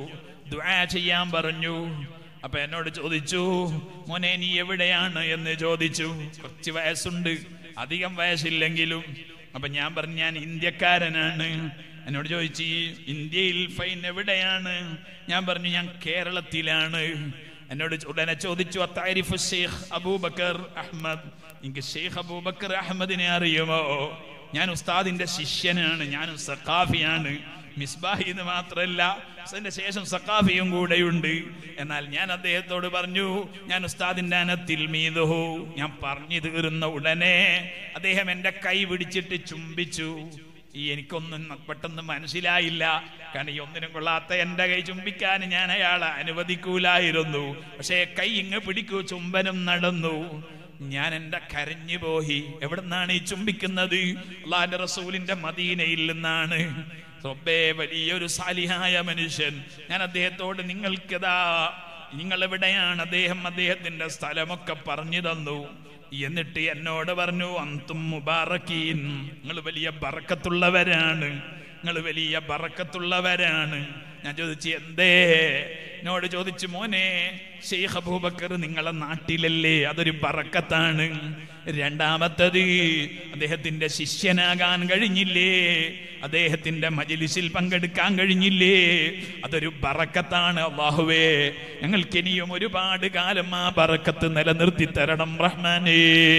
ദ്വാ ചെയ്യാൻ പറഞ്ഞു അപ്പൊ എന്നോട് ചോദിച്ചു മോനെ നീ എവിടെയാണ് എന്ന് ചോദിച്ചു കുറച്ച് വയസ്സുണ്ട് അധികം വയസ്സില്ലെങ്കിലും അപ്പൊ ഞാൻ പറഞ്ഞു ഞാൻ ഇന്ത്യക്കാരനാണ് എന്നോട് ചോദിച്ചു "ഈ ഇന്ത്യയിൽ ഫൈൻ എവിടെയാണ് ഞാൻ പറഞ്ഞു ഞാൻ കേരളത്തിലാണ് എന്നോട് ഉടനെ ചോദിച്ചു അത്താരിഫ് ഷെയ്ഖ് അബൂബക്കർ അഹമ്മദ് എനിക്ക് ഷെയ്ഖ് അബൂബക്കർ അഹമ്മദിനെ അറിയുമോ ഞാൻ ഉസ്താദിന്റെ ശിഷ്യനാണ് ഞാനും സഖാഫിയാണ് മിസ്ബാഹി എന്ന് മാത്രമല്ല അതിന്റെ ശേഷം സഖാഫിയും കൂടെയുണ്ട് എന്നാൽ ഞാൻ അദ്ദേഹത്തോട് പറഞ്ഞു ഞാൻ ഉസ്താദിന്റെ അനത്തിൽ മീതുഹു ഞാൻ പറഞ്ഞു തീർന്ന ഉടനെ അദ്ദേഹം എന്റെ കൈ പിടിച്ചിട്ട് ചുംബിച്ചു ഈ എനിക്കൊന്നും പെട്ടെന്ന് മനസ്സിലായില്ല കാരണം ഈ ഒന്നിനും കൊള്ളാത്ത എന്റെ കൈ ചുംബിക്കാൻ ഞാൻ അയാളെ അനുവദിക്കൂലായിരുന്നു പക്ഷേ കൈ ഇങ്ങ് പിടിക്കൂ ചുംബനം നടന്നു ഞാൻ എന്റെ കരഞ്ഞു പോയി എവിടുന്നാണ് ഈ ചുംബിക്കുന്നത് അള്ളാന്റെ റസൂലിന്റെ മദീനയിൽ നിന്നാണ് റബ്ബേ വലിയൊരു സാലിഹായ മനുഷ്യൻ ഞാൻ അദ്ദേഹത്തോട് നിങ്ങൾക്കിതാ നിങ്ങൾ എവിടെയാണ് അദ്ദേഹം അദ്ദേഹത്തിന്റെ സ്ഥലമൊക്കെ പറഞ്ഞു തന്നു എന്നിട്ട് എന്നോട് പറഞ്ഞു അന്തും മുബാറക്കീൻ നിങ്ങൾ വലിയ ബറക്കത്തുള്ളവരാണ് നിങ്ങൾ വലിയ ബറക്കത്തുള്ളവരാണ് ഞാൻ ചോദിച്ചു എന്തേ എന്നോട് ചോദിച്ചു മോനെ ഷെയ്ഖ് അബൂബക്കർ നിങ്ങളെ നാട്ടിലല്ലേ അതൊരു ബറക്കത്താണ് രണ്ടാമത്തത് അദ്ദേഹത്തിന്റെ ശിഷ്യനാകാൻ കഴിഞ്ഞില്ലേ അദ്ദേഹത്തിന്റെ മജിലിസിൽ പങ്കെടുക്കാൻ കഴിഞ്ഞില്ലേ അതൊരു ബറക്കത്താണ് അള്ളാഹുവേ ഞങ്ങൾക്ക് ഇനിയും ഒരുപാട് കാലം ആ ബറക്കത്ത് നിലനിർത്തി തരണം റഹ്മാനേ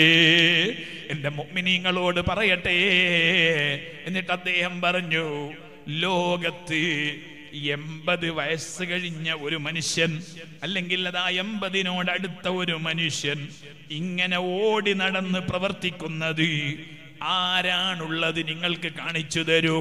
എന്റെ മുഅ്മിനീങ്ങളോട് പറയട്ടെ എന്നിട്ട് അദ്ദേഹം പറഞ്ഞു ലോകത്ത് എൺപത് വയസ്സ് കഴിഞ്ഞ ഒരു മനുഷ്യൻ അല്ലെങ്കിൽ അതാ എൺപതിനോടടുത്ത ഒരു മനുഷ്യൻ ഇങ്ങനെ ഓടി നടന്ന് പ്രവർത്തിക്കുന്നത് ആരാണുള്ളത് നിങ്ങൾക്ക് കാണിച്ചു തരൂ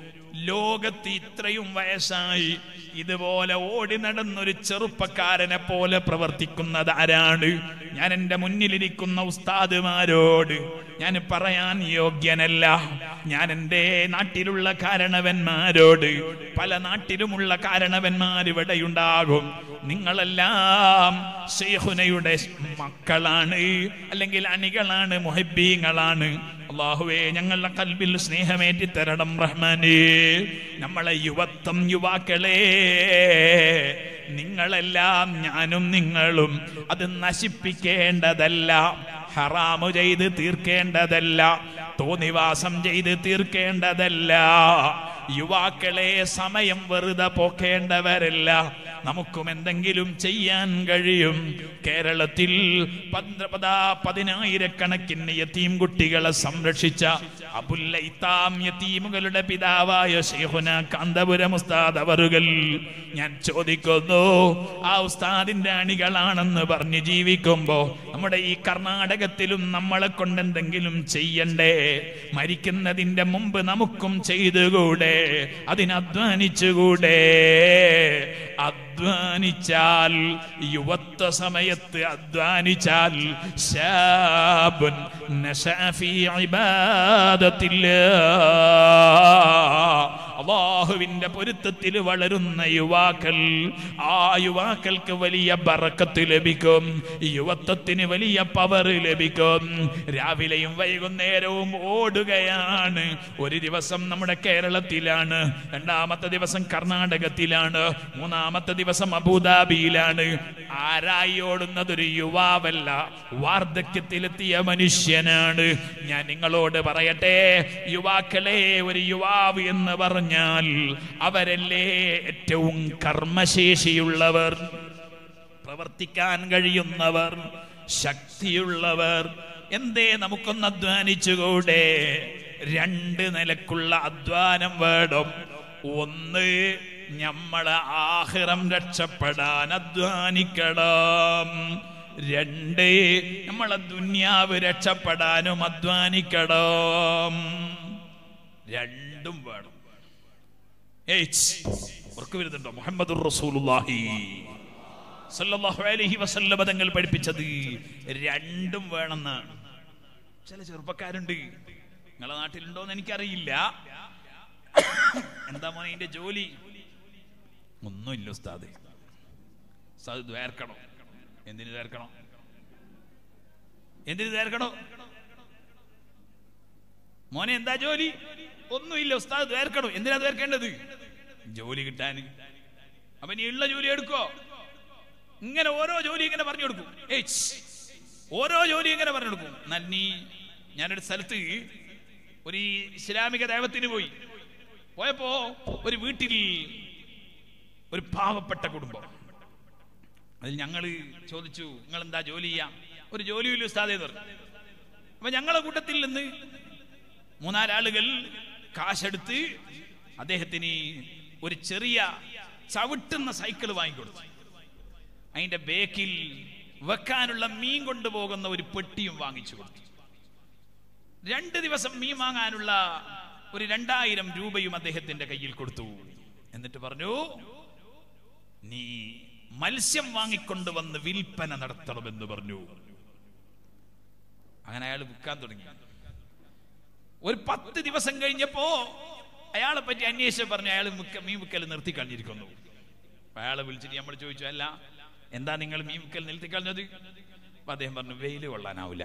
ലോകത്ത് ഇത്രയും വയസ്സായി ഇതുപോലെ ഓടി നടന്നൊരു ചെറുപ്പക്കാരനെ പോലെ പ്രവർത്തിക്കുന്നത് ആരാണ് ഞാൻ എൻ്റെ മുന്നിലിരിക്കുന്ന ഉസ്താദുമാരോട് ഞാൻ പറയാൻ യോഗ്യനല്ല ഞാൻ എൻ്റെ നാട്ടിലുള്ള കാരണവന്മാരോട് പല നാട്ടിലുമുള്ള കാരണവന്മാർ ഇവിടെയുണ്ടാകും നിങ്ങളെല്ലാം ഷെയ്ഹുനയുടെ മക്കളാണ് അല്ലെങ്കിൽ അണികളാണ് മുഹബീങ്ങളാണ് അള്ളാഹുവേ ഞങ്ങളുടെ കൽബിൽ സ്നേഹമേറ്റി തരണം റഹ്മാനേ നമ്മളെ യുവത്വം യുവാക്കളെ നിങ്ങളെല്ലാം ഞാനും നിങ്ങളും അത് നശിപ്പിക്കേണ്ടതല്ല ഹറാമു ചെയ്ത് തീർക്കേണ്ടതല്ല തോന്നിവാസം ചെയ്ത് തീർക്കേണ്ടതല്ല യുവാക്കളെ സമയം വെറുതെ പോക്കേണ്ടവരല്ല നമുക്കും എന്തെങ്കിലും ചെയ്യാൻ കഴിയും കേരളത്തിൽ പന്ത്രപതാ പതിനായിരക്കണക്കിന് യത്തീം കുട്ടികളെ സംരക്ഷിച്ച അബുല്ലൈത്താം യത്തീമുകളുടെ പിതാവായ ഷെയ്ഖുന കാന്തപുരം ഉസ്താദ് അവറുകൾ ഞാൻ ചോദിക്കുന്നു ആ ഉസ്താദിന്റെ അണികളാണെന്ന് പറഞ്ഞ് ജീവിക്കുമ്പോ നമ്മുടെ ഈ കർണാടകത്തിലും നമ്മളെ കൊണ്ട് എന്തെങ്കിലും ചെയ്യണ്ടേ മരിക്കുന്നതിന്റെ മുമ്പ് നമുക്കും ചെയ്തുകൂടെ അതിനധ്വാനിച്ചുകൂടെ അധ്വാനിച്ചാൽ യുവത്വ സമയത്ത് അധ്വാനിച്ചാൽ ശാബുൻ നശാ ഫീ ഇബാദത്തില്ലാ അള്ളാഹുവിന്റെ പൊരുത്തത്തിൽ വളരുന്ന യുവാക്കൾ ആ യുവാക്കൾക്ക് വലിയ ബറക്കത്ത് ലഭിക്കും യുവത്വത്തിന് വലിയ പവർ ലഭിക്കും രാവിലെയും വൈകുന്നേരവും ഓടുകയാണ് ഒരു ദിവസം നമ്മുടെ കേരളത്തിലാണ് രണ്ടാമത്തെ ദിവസം കർണാടകത്തിലാണ് മൂന്നാമത്തെ ദിവസം അബുദാബിയിലാണ് ആരായി ഓടുന്നത് ഒരു യുവാവല്ല വാർദ്ധക്യത്തിലെത്തിയ മനുഷ്യനാണ് ഞാൻ നിങ്ങളോട് പറയട്ടെ യുവാക്കളെ ഒരു യുവാവ് എന്ന് പറഞ്ഞാൽ അവരല്ലേ ഏറ്റവും കർമ്മശേഷിയുള്ളവർ പ്രവർത്തിക്കാൻ കഴിയുന്നവർ ശക്തിയുള്ളവർ എന്തേ നമുക്കൊന്ന് അധ്വാനിച്ചുകൂടെ രണ്ട് നിലക്കുള്ള അധ്വാനം വേണം ഒന്ന് നമ്മളെ ആഹിറം രക്ഷപ്പെടാൻ അധ്വാനിക്കണം രണ്ട് നമ്മളെ ദുന്യാവ് രക്ഷപ്പെടാനും അധ്വാനിക്കണം രണ്ടും വേണം ഏയ് ഉറക്കു വരുന്നുണ്ടോ മുഹമ്മദ് റസൂലുള്ളാഹി സല്ലല്ലാഹു അലൈഹി വസല്ലമ തങ്ങൾ പഠിപ്പിച്ചത് രണ്ടും വേണമെന്നാണ് ചില ചെറുപ്പക്കാരുണ്ട് നിങ്ങളെ നാട്ടിലുണ്ടോന്ന് എനിക്കറിയില്ല എന്താ മോനെ ഇതിന്റെ ജോലി ഒന്നുമില്ല ഉസ്താദ് ഉസ്താദ് ദ്വേർക്കണോ എന്തിനു ദ്വേർക്കണോ എന്തിനു ദ്വേർക്കണോ മോനെ എന്താ ജോലി ഒന്നുമില്ല ഉസ്താദ് ദ്വേർക്കണോ എന്തിനാ ദ്വേർക്കേണ്ടത് ജോലി കിട്ടാൻ അപ്പൊ നീ ഉള്ള ജോലി എടുക്കോ ഇങ്ങനെ ഓരോ ജോലി ഇങ്ങനെ പറഞ്ഞു കൊടുക്കും ഏയ് ഛ്. ഓരോ ജോലി ഇങ്ങനെ പറഞ്ഞു കൊടുക്കും എന്നാൽ നീ ഞാനൊരു സ്ഥലത്ത് ഒരു ഇസ്ലാമിക ദേവത്തിന് പോയി പോയപ്പോ ഒരു വീട്ടിൽ ഒരു പാവപ്പെട്ട കുടുംബം അതിൽ ഞങ്ങൾ ചോദിച്ചു നിങ്ങൾ എന്താ ജോലി ചെയ്യാം ഒരു ജോലിയില്ല ഉസ്താദേ എന്ന് പറഞ്ഞു അപ്പൊ ഞങ്ങളെ കൂട്ടത്തിൽ നിന്ന് മൂന്നാലാളുകൾ കാശെടുത്ത് അദ്ദേഹത്തിന് ഒരു ചെറിയ ചവിട്ടുന്ന സൈക്കിൾ വാങ്ങിക്കൊടുത്തു അതിന്റെ ബേക്കിൽ വെക്കാനുള്ള മീൻ കൊണ്ടുപോകുന്ന ഒരു പെട്ടിയും വാങ്ങിച്ചു കൊടുത്തു രണ്ട് ദിവസം മീൻ വാങ്ങാനുള്ള ഒരു രണ്ടായിരം രൂപയും അദ്ദേഹത്തിന്റെ കയ്യിൽ കൊടുത്തു എന്നിട്ട് പറഞ്ഞു നീ മത്സ്യം വാങ്ങിക്കൊണ്ടുവന്ന് വിൽപ്പന നടത്തണമെന്ന് പറഞ്ഞു അങ്ങനെ അയാൾ വിൽക്കാൻ തുടങ്ങി ഒരു പത്ത് ദിവസം കഴിഞ്ഞപ്പോ അയാളെ പറ്റി അന്വേഷിച്ച് പറഞ്ഞു അയാൾ മീൻ വിൽക്കൽ നിർത്തി കളഞ്ഞിരിക്കുന്നു അപ്പൊ അയാളെ വിളിച്ചിട്ട് നമ്മൾ ചോദിച്ചു അല്ല എന്താ നിങ്ങൾ മീൻ വിൽക്കൽ നിർത്തി കളഞ്ഞത് അപ്പൊ അദ്ദേഹം പറഞ്ഞു വെയില് കൊള്ളാനാവില്ല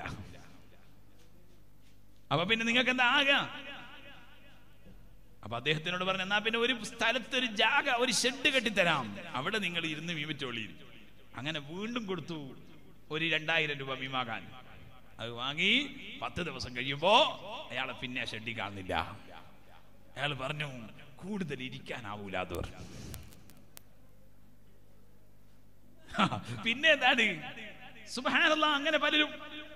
അപ്പൊ പിന്നെ നിങ്ങൾക്ക് എന്താ ആകാ അപ്പൊ അദ്ദേഹത്തിനോട് പറഞ്ഞു എന്നാ പിന്നെ ഒരു സ്ഥലത്ത് ഒരു ജാഗ ഒരു ഷെഡ് കെട്ടിത്തരാം അവിടെ നിങ്ങൾ ഇരുന്ന് മീമിച്ചോളി അങ്ങനെ വീണ്ടും കൊടുത്തു ഒരു രണ്ടായിരം രൂപ മീമാകാൻ അത് വാങ്ങി പത്ത് ദിവസം കഴിയുമ്പോ അയാളെ പിന്നെ ആ ഷെഡിൽ കാണുന്നില്ല അയാൾ പറഞ്ഞു കൂടുതൽ ഇരിക്കാനാവൂല അത് പറഞ്ഞു ഹാ, പിന്നെ എന്താണ് സുബാനല്ല അങ്ങനെ പലരും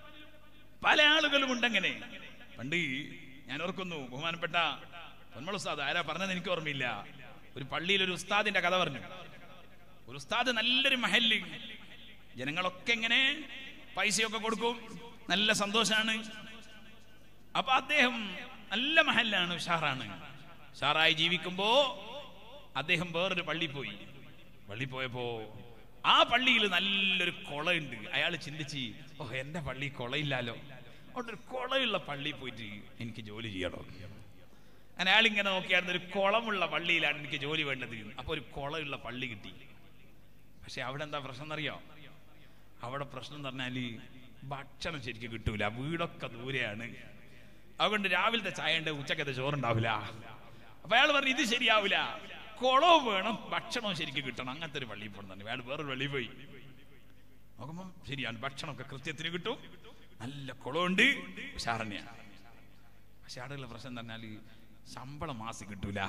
പല ആളുകളും ഉണ്ടങ്ങനെ പണ്ട് ഞാൻ ഓർക്കുന്നു ബഹുമാനപ്പെട്ട പൊന്മൾ ഉസ്താദ് ആരാ പറഞ്ഞത് എനിക്ക് ഓർമ്മയില്ല ഒരു പള്ളിയിൽ ഒരു ഉസ്താദിന്റെ കഥ പറഞ്ഞു ഒരു ഉസ്താദ് നല്ലൊരു മഹല് ജനങ്ങളൊക്കെ ഇങ്ങനെ പൈസയൊക്കെ കൊടുക്കും നല്ല സന്തോഷാണ് അപ്പൊ അദ്ദേഹം നല്ല മഹല്ലാണ് ഉഷാറാണ് ഉഷാറായി ജീവിക്കുമ്പോ അദ്ദേഹം വേറൊരു പള്ളി പോയി പള്ളി പോയപ്പോ ആ പള്ളിയിൽ നല്ലൊരു കുളയുണ്ട് അയാൾ ചിന്തിച്ച് ഓ എന്റെ പള്ളി കുളയില്ലാലോ അവിടെ ഒരു കുളയുള്ള പള്ളി പോയിട്ട് എനിക്ക് ജോലി ചെയ്യണം അങ്ങനെ അയാൾ ഇങ്ങനെ നോക്കിയായിരുന്നു ഒരു കുളമുള്ള പള്ളിയിലാണ് എനിക്ക് ജോലി വേണ്ടത് അപ്പൊ ഒരു കുളമുള്ള പള്ളി കിട്ടി പക്ഷെ അവിടെ എന്താ പ്രശ്നം എന്നറിയോ അവിടെ പ്രശ്നം എന്ന് പറഞ്ഞാല് ഭക്ഷണം ശരിക്കും കിട്ടൂല വീടൊക്കെ ദൂരെയാണ് അതുകൊണ്ട് രാവിലത്തെ ചായ ഉണ്ട് ഉച്ചക്കത്തെ ചോറുണ്ടാവില്ല അപ്പൊ അയാൾ പറഞ്ഞു ഇത് ശരിയാവില്ല കുളവും വേണം ഭക്ഷണവും ശരിക്കും കിട്ടണം അങ്ങനത്തെ ഒരു പള്ളിയിൽ പോകണം അയാൾ വേറൊരു പള്ളിയിൽ പോയി നോക്കുമ്പം ശരിയാണ് ഭക്ഷണമൊക്കെ കൃത്യത്തിന് കിട്ടും നല്ല കുളമുണ്ട് ഉഷാറന്നെയാണ് പക്ഷെ അവിടെയുള്ള പ്രശ്നം എന്ന് പറഞ്ഞാല് ശമ്പളം മാസം കിട്ടൂല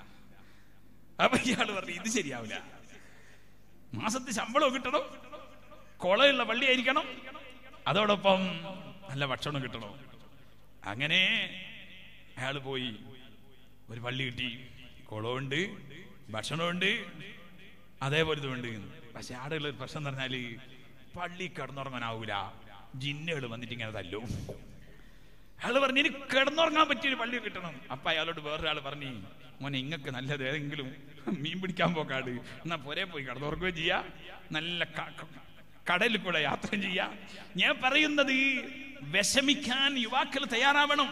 അപ്പൊ ഇയാള് പറഞ്ഞു ഇത് ശരിയാവില്ല മാസത്തിൽ ശമ്പളവും കിട്ടണം കുളയുള്ള പള്ളിയായിരിക്കണം അതോടൊപ്പം നല്ല ഭക്ഷണം കിട്ടണം അങ്ങനെ അയാൾ പോയി ഒരു പള്ളി കിട്ടി കുളമുണ്ട് ഭക്ഷണമുണ്ട് അതേപോലെ ഇതുണ്ട് പക്ഷെ ആടെയുള്ള ഒരു പ്രശ്നം എന്ന് പറഞ്ഞാല് പള്ളി കിടന്നുറങ്ങാനാവൂല ജിന്നുകൾ വന്നിട്ട് ഇങ്ങനെ തല്ലും അയാൾ പറഞ്ഞു എനിക്ക് കിടന്നുറങ്ങാൻ പറ്റിയൊരു പള്ളി കിട്ടണം അപ്പൊ അയാളോട് വേറൊരാൾ പറഞ്ഞു മോനെ ഇങ്ങക്ക് നല്ലത് ഏതെങ്കിലും മീൻ പിടിക്കാൻ പോക്കാട് എന്നാ പോരെ പോയി കിടന്നുറങ്ങുകയും ചെയ്യാ നല്ല ക- ക- കടലിൽ കൂടെ യാത്ര ചെയ്യാ ഞാൻ പറയുന്നത് വിഷമിക്കാൻ യുവാക്കൾ തയ്യാറാവണം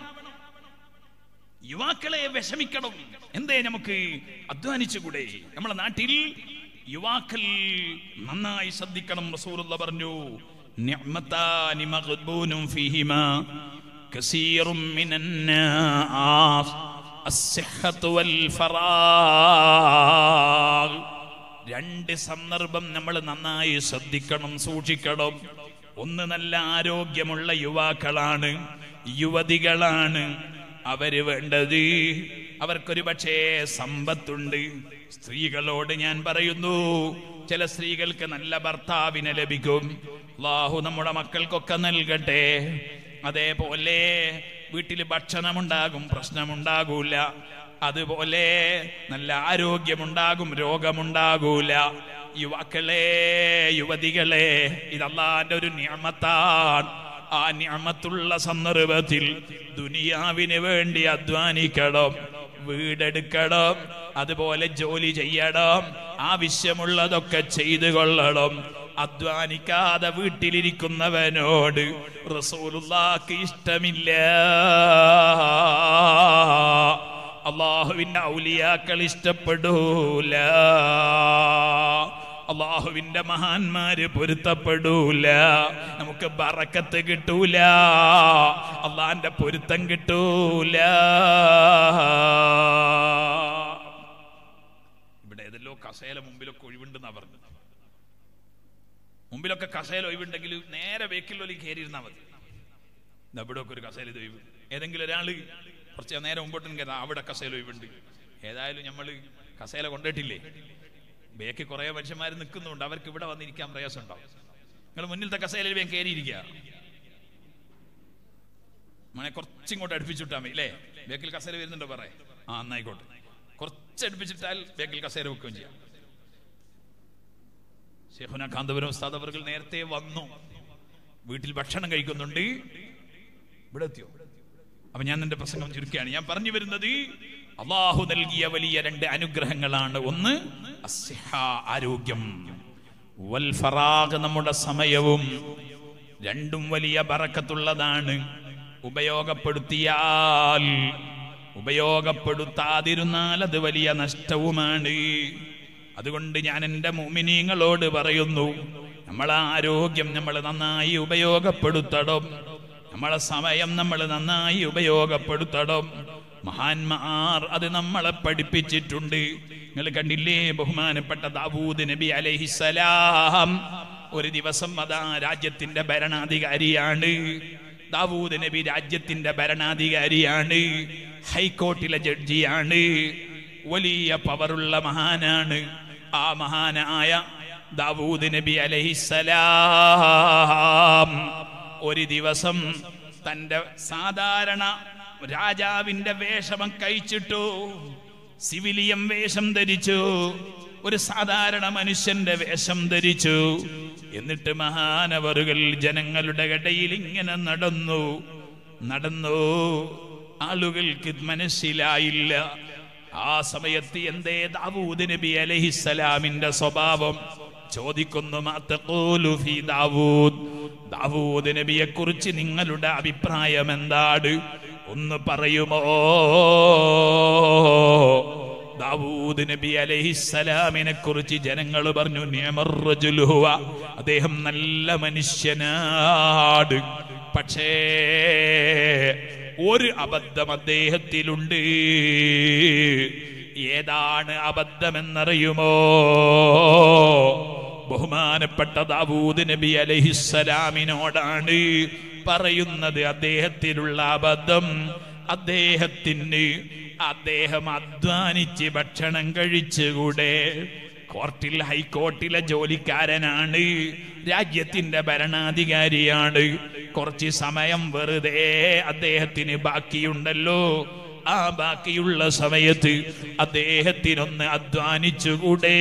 യുവാക്കളെ വിഷമിക്കണം എന്തേ നമുക്ക് അധ്വാനിച്ചുകൂടെ നമ്മളെ നാട്ടിൽ യുവാക്കൾ നന്നായി ശ്രദ്ധിക്കണം റസൂലുള്ള പറഞ്ഞു നിഅ്മതാനി മഗ്ബൂനും ഫീഹിമാ കസീറും മിനന്നാസ് അസ്സിഹ്ഹത്തു വൽ ഫറാഗ് രണ്ട് സന്ദർഭം നമ്മൾ നന്നായി ശ്രദ്ധിക്കണം സൂക്ഷിക്കണം ഒന്ന് നല്ല ആരോഗ്യമുള്ള യുവാക്കളാണ് യുവതികളാണ് അവര് വേണ്ടത് അവർക്കൊരു പക്ഷേ സമ്പത്തുണ്ട് സ്ത്രീകളോട് ഞാൻ പറയുന്നു ചില സ്ത്രീകൾക്ക് നല്ല ഭർത്താവിനെ ലഭിക്കും അള്ളാഹു നമ്മുടെ മക്കൾക്കൊക്കെ നൽകട്ടെ അതേപോലെ വീട്ടിൽ ഭക്ഷണമുണ്ടാകും പ്രശ്നമുണ്ടാകൂല അതുപോലെ നല്ല ആരോഗ്യമുണ്ടാകും രോഗമുണ്ടാകൂല യുവാക്കളെ യുവതികളെ ഇതല്ലാന്റെ ഒരു നിയമത്താണ് ആ നിയമത്തുള്ള സന്ദർഭത്തിൽ ദുനിയാവിന് വേണ്ടി അധ്വാനിക്കണം വീടെടുക്കണം അതുപോലെ ജോലി ചെയ്യണം ആവശ്യമുള്ളതൊക്കെ ചെയ്തു കൊള്ളണം അധ്വാനിക്കാതെ വീട്ടിലിരിക്കുന്നവനോട് റസൂലുള്ളാക്ക് ഇഷ്ടമില്ല അള്ളാഹുവിന്റെ ഔലിയാക്കൾ ഇഷ്ടപ്പെടൂല അള്ളാഹുവിന്റെ മഹാന്മാര് പൊരുത്തപ്പെടൂല നമുക്ക് ബറക്കത്ത് കിട്ടൂല അള്ളാന്റെ പൊരുത്തം കിട്ടൂല ഇവിടെ ഏതല്ലോ കസേല മുമ്പിലൊക്കെ ഒഴിവുണ്ടെന്നാ പറഞ്ഞു മുമ്പിലൊക്കെ കസേല ഒഴിവുണ്ടെങ്കിൽ നേരെ ബേക്കിലൊലി കയറിയിരുന്നാൽ മതി ദാ ഇവിടെ ഒക്കെ ഒരു കസേല ഇത് ഒഴിവ് ഏതെങ്കിലും ഒരാള് കുറച്ച് നേരെ മുമ്പോട്ടും കയറാം അവിടെ കസേല ഒഴിവുണ്ട് ഏതായാലും നമ്മൾ കസേല കൊണ്ടിട്ടില്ലേ ബേക്കിൽ കുറേ മനുഷ്യന്മാർ നിൽക്കുന്നുണ്ട് അവർക്ക് ഇവിടെ വന്നിരിക്കാൻ പ്രയാസം ഉണ്ടാവും നിങ്ങൾ മുന്നിലത്തെ കസേലയിൽ വേഗം കയറിയിരിക്കുക മനെ കുറച്ചിങ്ങോട്ട് അടുപ്പിച്ചിട്ടാ മതി അല്ലേ ബേക്കിൽ കസേര വരുന്നുണ്ടോ പറ ആ എന്നായിക്കോട്ടെ കുറച്ച് അടുപ്പിച്ചിട്ടാൽ ബേക്കിൽ കസേര വെക്കുകയും ചെയ്യാം ഷെഹുന കാന്തപുരം ഉസ്താദ് അവർ നേരത്തെ വന്നു വീട്ടിൽ ഭക്ഷണം കഴിക്കുന്നുണ്ട് ഇവിടെ എത്തിയോ അപ്പൊ ഞാൻ നിന്റെ പ്രസംഗം ചുരുക്കുകയാണ് ഞാൻ പറഞ്ഞു വരുന്നത് അള്ളാഹു നൽകിയ വലിയ രണ്ട് അനുഗ്രഹങ്ങളാണ് ഒന്ന് അസ്ഹ, ആരോഗ്യം വൽ ഫറാഗ് നമ്മുടെ സമയവും രണ്ടും വലിയ ബറക്കത്തുള്ളതാണ് ഉപയോഗപ്പെടുത്തിയാൽ ഉപയോഗപ്പെടുത്താതിരുന്നാൽ അത് വലിയ നഷ്ടവുമാണ് അതുകൊണ്ട് ഞാൻ എൻ്റെ മുമിനീങ്ങളോട് പറയുന്നു നമ്മളെ ആരോഗ്യം നമ്മൾ നന്നായി ഉപയോഗപ്പെടുത്തണം നമ്മളെ സമയം നമ്മൾ നന്നായി ഉപയോഗപ്പെടുത്തണം മഹാന്മാർ അത് നമ്മളെ പഠിപ്പിച്ചിട്ടുണ്ട് നിങ്ങൾ കണ്ടില്ലേ ബഹുമാനപ്പെട്ട ദാവൂദ് നബി അലൈഹിസലാം ഒരു ദിവസം അതാ രാജ്യത്തിന്റെ ഭരണാധികാരിയാണ് ദാവൂദ് നബി രാജ്യത്തിന്റെ ഭരണാധികാരിയാണ് ഹൈക്കോർട്ടിലെ ജഡ്ജിയാണ് വലിയ പവറുള്ള മഹാനാണ് ആ മഹാനായ ദാവൂദ് നബി അലൈഹിസലാം ഒരു ദിവസം തന്റെ സാധാരണ രാജാവിന്റെ വേഷമം കഴിച്ചിട്ടു സിവിലിയം വേഷം ധരിച്ചു ഒരു സാധാരണ മനുഷ്യന്റെ വേഷം ധരിച്ചു എന്നിട്ട് മഹാനവറുകൾ ജനങ്ങളുടെ ഇടയിൽ ഇങ്ങനെ നടന്നു നടന്നു ആളുകൾക്ക് മനസ്സിലായില്ല ആ സമയത്ത് എന്തേ ദാവൂദ് നബി അലഹിസലാമിന്റെ സ്വഭാവം ചോദിക്കുന്നു "മാ തഖൂലു ഫീ ദാവൂദ് ദാവൂദ് നബിയെ കുറിച്ച് നിങ്ങളുടെ അഭിപ്രായം എന്താണ് ഒന്ന് പറയുമോ ദാവൂദ് നബി അലൈഹിസ്സലാമിനെ കുറിച്ച് ജനങ്ങൾ പറഞ്ഞു നിയമർ റജുലു ഹുവ. അദ്ദേഹം നല്ല മനുഷ്യനാട് പക്ഷേ ഒരു അബദ്ധം അദ്ദേഹത്തിലുണ്ട് ഏതാണ് അബദ്ധമെന്നറിയുമോ ബഹുമാനപ്പെട്ട ദാവൂദ് നബി അലഹിസ്സലാമിനോടാണ് പറയുന്നത് അദ്ദേഹത്തിലുള്ള അബദ്ധം അദ്ദേഹത്തിന് അദ്ദേഹം അധ്വാനിച്ച് ഭക്ഷണം കഴിച്ചുകൂടെ കോർട്ടിൽ ഹൈക്കോർട്ടിലെ ജോലിക്കാരനാണ് രാജ്യത്തിന്റെ ഭരണാധികാരിയാണ് കുറച്ച് സമയം വെറുതെ അദ്ദേഹത്തിന് ബാക്കിയുണ്ടല്ലോ ആ ബാക്കിയുള്ള സമയത്ത് അദ്ദേഹത്തിനൊന്ന് അധ്വാനിച്ചുകൂടെ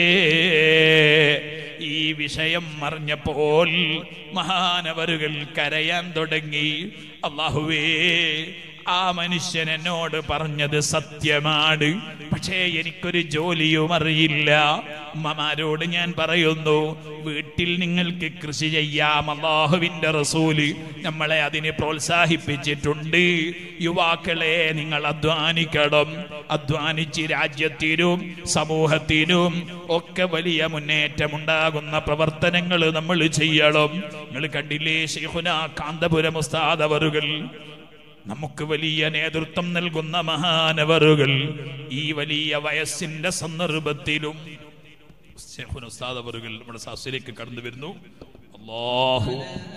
ഈ വിഷയം അറിഞ്ഞപ്പോൾ മഹാനവറുകൾ കരയാൻ തുടങ്ങി അള്ളാഹുവേ ആ മനുഷ്യൻ എന്നോട് പറഞ്ഞത് സത്യമാണ് പക്ഷേ എനിക്കൊരു ജോലിയും അറിയില്ല അമ്മമാരോട് ഞാൻ പറയുന്നു വീട്ടിൽ നിങ്ങൾക്ക് കൃഷി ചെയ്യാം അള്ളാഹുവിന്റെ റസൂല് നമ്മളെ അതിന് പ്രോത്സാഹിപ്പിച്ചിട്ടുണ്ട് യുവാക്കളെ നിങ്ങൾ അധ്വാനിക്കണം അധ്വാനിച്ച് രാജ്യത്തിനും സമൂഹത്തിനും ഒക്കെ വലിയ മുന്നേറ്റമുണ്ടാകുന്ന പ്രവർത്തനങ്ങൾ നമ്മൾ ചെയ്യണം നിങ്ങൾ കണ്ടില്ലേ ശൈഖുന കാന്തപുരം ഉസ്താദ് അവറുകൾ നമുക്ക് വലിയ നേതൃത്വം നൽകുന്ന മഹാനവറുകൾ ഈ വലിയ വയസ്സിന്റെ സന്ദർഭത്തിലും ശൈഖുന ഉസ്താദ് അവറുകൾ നമ്മുടെ സാസിലേക്ക് കടന്നു വരുന്നു അല്ലാഹു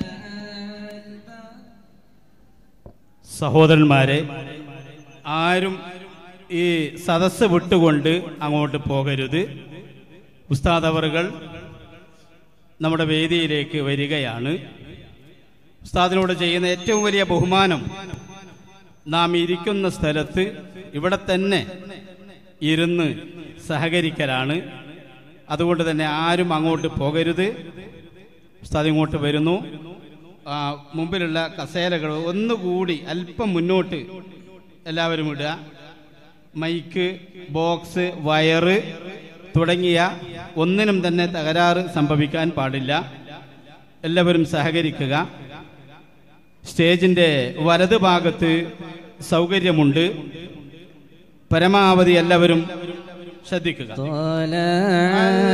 സഹോദരന്മാരെ ആരും ഈ സദസ്സ് വിട്ടുകൊണ്ട് അങ്ങോട്ട് പോകരുത് ഉസ്താദ് അവറുകൾ നമ്മുടെ വേദിയിലേക്ക് വരികയാണ് ഉസ്താദിനോട് ചെയ്യുന്ന ഏറ്റവും വലിയ ബഹുമാനം നാം ഇരിക്കുന്ന സ്ഥലത്ത് ഇവിടെ തന്നെ ഇരുന്ന് സഹകരിക്കലാണ് അതുകൊണ്ട് തന്നെ ആരും അങ്ങോട്ട് പോകരുത് ഉസ്താദ് ഇങ്ങോട്ട് വരുന്നു ആ, മുമ്പിലുള്ള കസേരകൾ ഒന്നുകൂടി അല്പം മുന്നോട്ട് എല്ലാവരും ഇടുക മൈക്ക് ബോക്സ് വയറ് തുടങ്ങിയ ഒന്നിനും തന്നെ തകരാറ് സംഭവിക്കാൻ പാടില്ല എല്ലാവരും സഹകരിക്കുക സ്റ്റേജിന്റെ വലത് ഭാഗത്ത് സൗകര്യമുണ്ട് പരമാവധി എല്ലാവരും ശ്രദ്ധിക്കുക طلع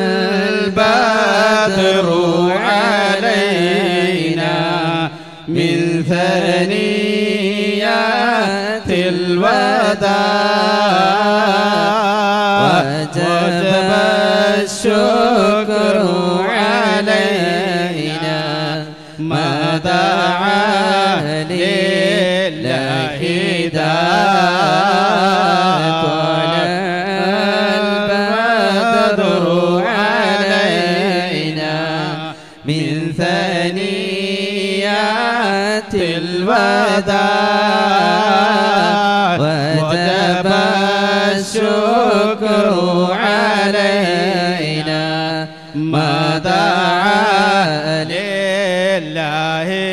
البدر علينا من ثنيات الوداع وجب إذا طلع البدر علينا من ثنيات الوداع وجب الشكر علينا ما دعا ലില്ലാഹി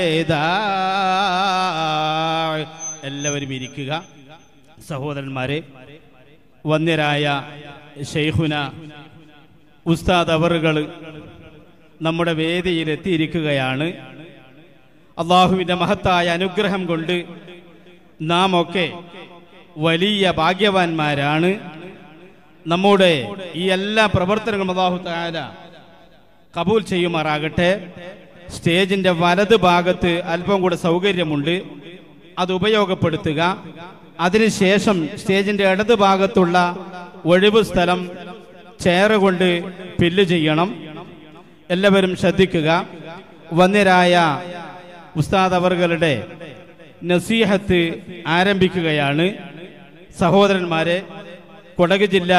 ദാഇ. എല്ലാവരും ഇരിക്കുക സഹോദരന്മാരെ വന്യരായ ഷെയ്ഖുന ഉസ്താദ് അവറുകൾ നമ്മുടെ വേദിയിൽ എത്തിയിരിക്കുകയാണ് അള്ളാഹുവിൻ്റെ മഹത്തായ അനുഗ്രഹം കൊണ്ട് നാം ഒക്കെ വലിയ ഭാഗ്യവാന്മാരാണ് നമ്മുടെ ഈ എല്ലാ പ്രവർത്തനങ്ങളും അള്ളാഹു താല കബൂൽ ചെയ്യുമാറാകട്ടെ സ്റ്റേജിന്റെ വലത് ഭാഗത്ത് അല്പം കൂടെ സൗകര്യമുണ്ട് അത് ഉപയോഗപ്പെടുത്തുക അതിനുശേഷം സ്റ്റേജിന്റെ ഇടത് ഭാഗത്തുള്ള ഒഴിവ് സ്ഥലം ചെയർ കൊണ്ട് ഫില്ല് ചെയ്യണം എല്ലാവരും ശ്രദ്ധിക്കുക വന്യരായ ഉസ്താദ് അവറുകളുടെ നസീഹത്ത് ആരംഭിക്കുകയാണ് സഹോദരന്മാരെ കൊടക് ജില്ല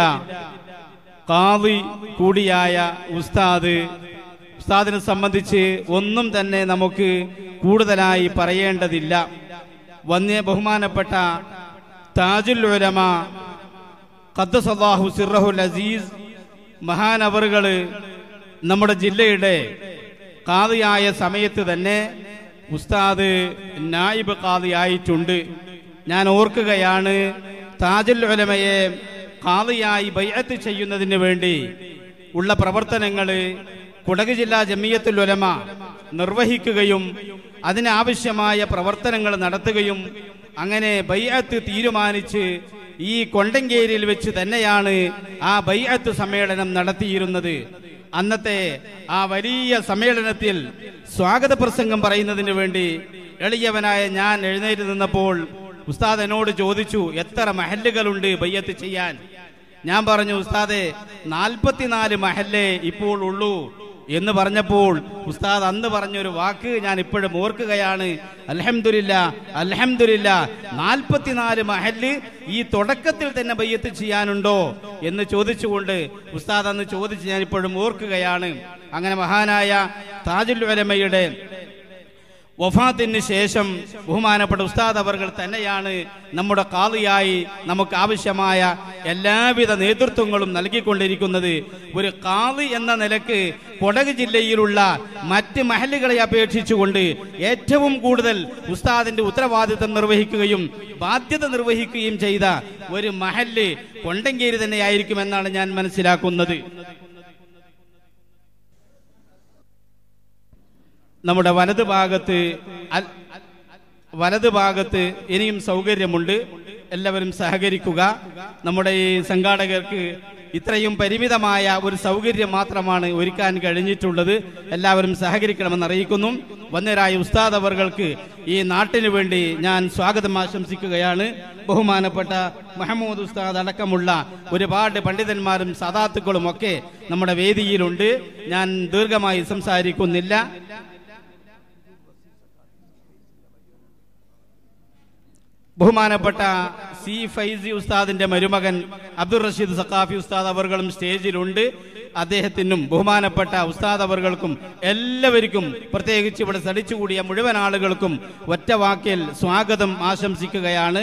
കാവി കൂടിയായ ഉസ്താദ് ഉസ്താദിനെ സംബന്ധിച്ച് ഒന്നും തന്നെ നമുക്ക് കൂടുതലായി പറയേണ്ടതില്ല വന്യ ബഹുമാനപ്പെട്ട താജുൽ ഉലമ ഖദ്ദസല്ലാഹു സിറഹുൽ അസീസ് മഹാനവറുകള് നമ്മുടെ ജില്ലയുടെ കാതിയായ സമയത്ത് തന്നെ ഉസ്താദ് നായിബ് കാതിയായിട്ടുണ്ട് ഞാൻ ഓർക്കുകയാണ് താജുൽ ഉലമയെ കാതിയായി ബൈഅത്ത് ചെയ്യുന്നതിന് വേണ്ടി ഉള്ള പ്രവർത്തനങ്ങൾ കുടക് ജില്ലാ ജമിയത്തുൽ ഉലമ നിർവഹിക്കുകയും അതിനാവശ്യമായ പ്രവർത്തനങ്ങൾ നടത്തുകയും അങ്ങനെ ബൈഅത്ത് തീരുമാനിച്ച് ഈ കൊണ്ടങ്കേരിയിൽ വെച്ച് തന്നെയാണ് ആ ബൈഅത്ത് സമ്മേളനം നടത്തിയിരുന്നത് അന്നത്തെ ആ വലിയ സമ്മേളനത്തിൽ സ്വാഗത പ്രസംഗം പറയുന്നതിന് വേണ്ടി എളിയവനായ ഞാൻ എഴുന്നേറ്റ് നിന്നപ്പോൾ ഉസ്താദ് എന്നോട് ചോദിച്ചു എത്ര മഹല്ലുകളുണ്ട് ബയ്യത്ത് ചെയ്യാൻ ഞാൻ പറഞ്ഞു ഉസ്താദെ നാൽപ്പത്തിനാല് മഹല്ലേ ഇപ്പോൾ ഉള്ളൂ എന്ന് പറഞ്ഞപ്പോൾ ഉസ്താദ് അന്ന് പറഞ്ഞൊരു വാക്ക് ഞാൻ ഇപ്പോഴും ഓർക്കുകയാണ് അൽഹംദുലില്ല അൽഹംദുലില്ല നാൽപ്പത്തിനാല് മഹല്ല് ഈ തുടക്കത്തിൽ തന്നെ ബയ്യത്ത് ചെയ്യാനുണ്ടോ എന്ന് ചോദിച്ചുകൊണ്ട് ഉസ്താദ് അന്ന് ചോദിച്ച് ഞാൻ ഇപ്പോഴും ഓർക്കുകയാണ് അങ്ങനെ മഹാനായ താജുൽ ഉലമയുടെ വഫാത്തിന് ശേഷം ബഹുമാനപ്പെട്ട ഉസ്താദ് അവർകൾ തന്നെയാണ് നമ്മുടെ കാളിയായി നമുക്ക് ആവശ്യമായ എല്ലാവിധ നേതൃത്വങ്ങളും നൽകിക്കൊണ്ടിരിക്കുന്നത് ഒരു കാളി എന്ന നിലക്ക് കൊടക് ജില്ലയിലുള്ള മറ്റ് മഹലുകളെ അപേക്ഷിച്ചുകൊണ്ട് ഏറ്റവും കൂടുതൽ ഉസ്താദിന്റെ ഉത്തരവാദിത്തം നിർവഹിക്കുകയും ബാധ്യത നിർവഹിക്കുകയും ചെയ്ത ഒരു മഹല് കൊണ്ടങ്കേരി തന്നെയായിരിക്കുമെന്നാണ് ഞാൻ മനസ്സിലാക്കുന്നത് നമ്മുടെ വലത് ഭാഗത്ത് അൽ- വലത് ഭാഗത്ത് ഇനിയും സൗകര്യമുണ്ട് എല്ലാവരും സഹകരിക്കുക നമ്മുടെ ഈ സംഘാടകർക്ക് ഇത്രയും പരിമിതമായ ഒരു സൗകര്യം മാത്രമാണ് ഒരുക്കാൻ കഴിഞ്ഞിട്ടുള്ളത് എല്ലാവരും സഹകരിക്കണമെന്ന് അറിയിക്കുന്നു വന്നരായ ഉസ്താദ് അവർക്ക് ഈ നാട്ടിന് വേണ്ടി ഞാൻ സ്വാഗതം ആശംസിക്കുകയാണ് ബഹുമാനപ്പെട്ട മുഹമ്മദ് ഉസ്താദ് അടക്കമുള്ള ഒരുപാട് പണ്ഡിതന്മാരും സദാത്തുക്കളും ഒക്കെ നമ്മുടെ വേദിയിലുണ്ട് ഞാൻ ദീർഘമായി സംസാരിക്കുന്നില്ല ബഹുമാനപ്പെട്ട സി ഫൈസി ഉസ്താദിന്റെ മരുമകൻ അബ്ദുൾ റഷീദ് സഖാഫി ഉസ്താദ് അവർകളും സ്റ്റേജിലുണ്ട് അദ്ദേഹത്തിനും ബഹുമാനപ്പെട്ട ഉസ്താദ് അവർകൾക്കും എല്ലാവർക്കും പ്രത്യേകിച്ച് ഇവിടെ സടിച്ചുകൂടിയ മുഴുവൻ ആളുകൾക്കും ഒറ്റ വാക്കിൽ സ്വാഗതം ആശംസിക്കുകയാണ്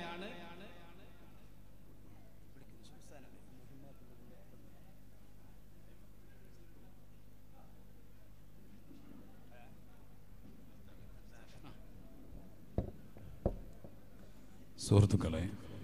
സുഹൃത്തുക്കളെ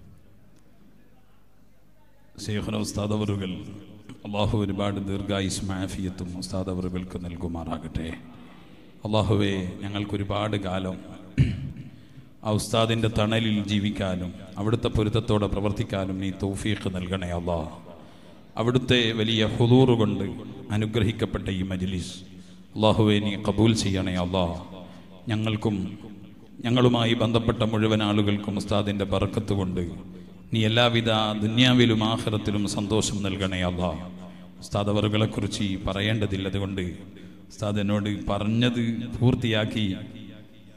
ശേഖന ഉസ്താദ് അവറുകൾ അള്ളാഹു ഒരുപാട് ദീർഘായുസ് മാഫിയത്തും ഉസ്താദ് അവറുകൾക്ക് നൽകുമാറാകട്ടെ അള്ളാഹുവെ ഞങ്ങൾക്ക് ഒരുപാട് കാലം ആ ഉസ്താദിൻ്റെ തണലിൽ ജീവിക്കാനും അവിടുത്തെ പൊരുത്തത്തോടെ പ്രവർത്തിക്കാനും നീ തൗഫീഖ് നൽകണേ അള്ളാഹ് അവിടുത്തെ വലിയ ഹുദൂറ് കൊണ്ട് അനുഗ്രഹിക്കപ്പെട്ട ഈ മജ്ലിസ് അള്ളാഹുവെ നീ കബൂൽ ചെയ്യണേ അള്ളാഹ് ഞങ്ങൾക്കും ഞങ്ങളുമായി ബന്ധപ്പെട്ട മുഴുവൻ ആളുകൾക്കും ഉസ്താദിൻ്റെ ബറക്കത്ത് കൊണ്ട് നീ എല്ലാവിധ ദുന്യാവിലും ആഹ്റത്തിലും സന്തോഷം നൽകണേ അള്ളാ ഉസ്താദ് അവറുകളെ കുറിച്ച് പറയേണ്ടതില്ല അതുകൊണ്ട് ഉസ്താദ് എന്നോട് പറഞ്ഞത് പൂർത്തിയാക്കി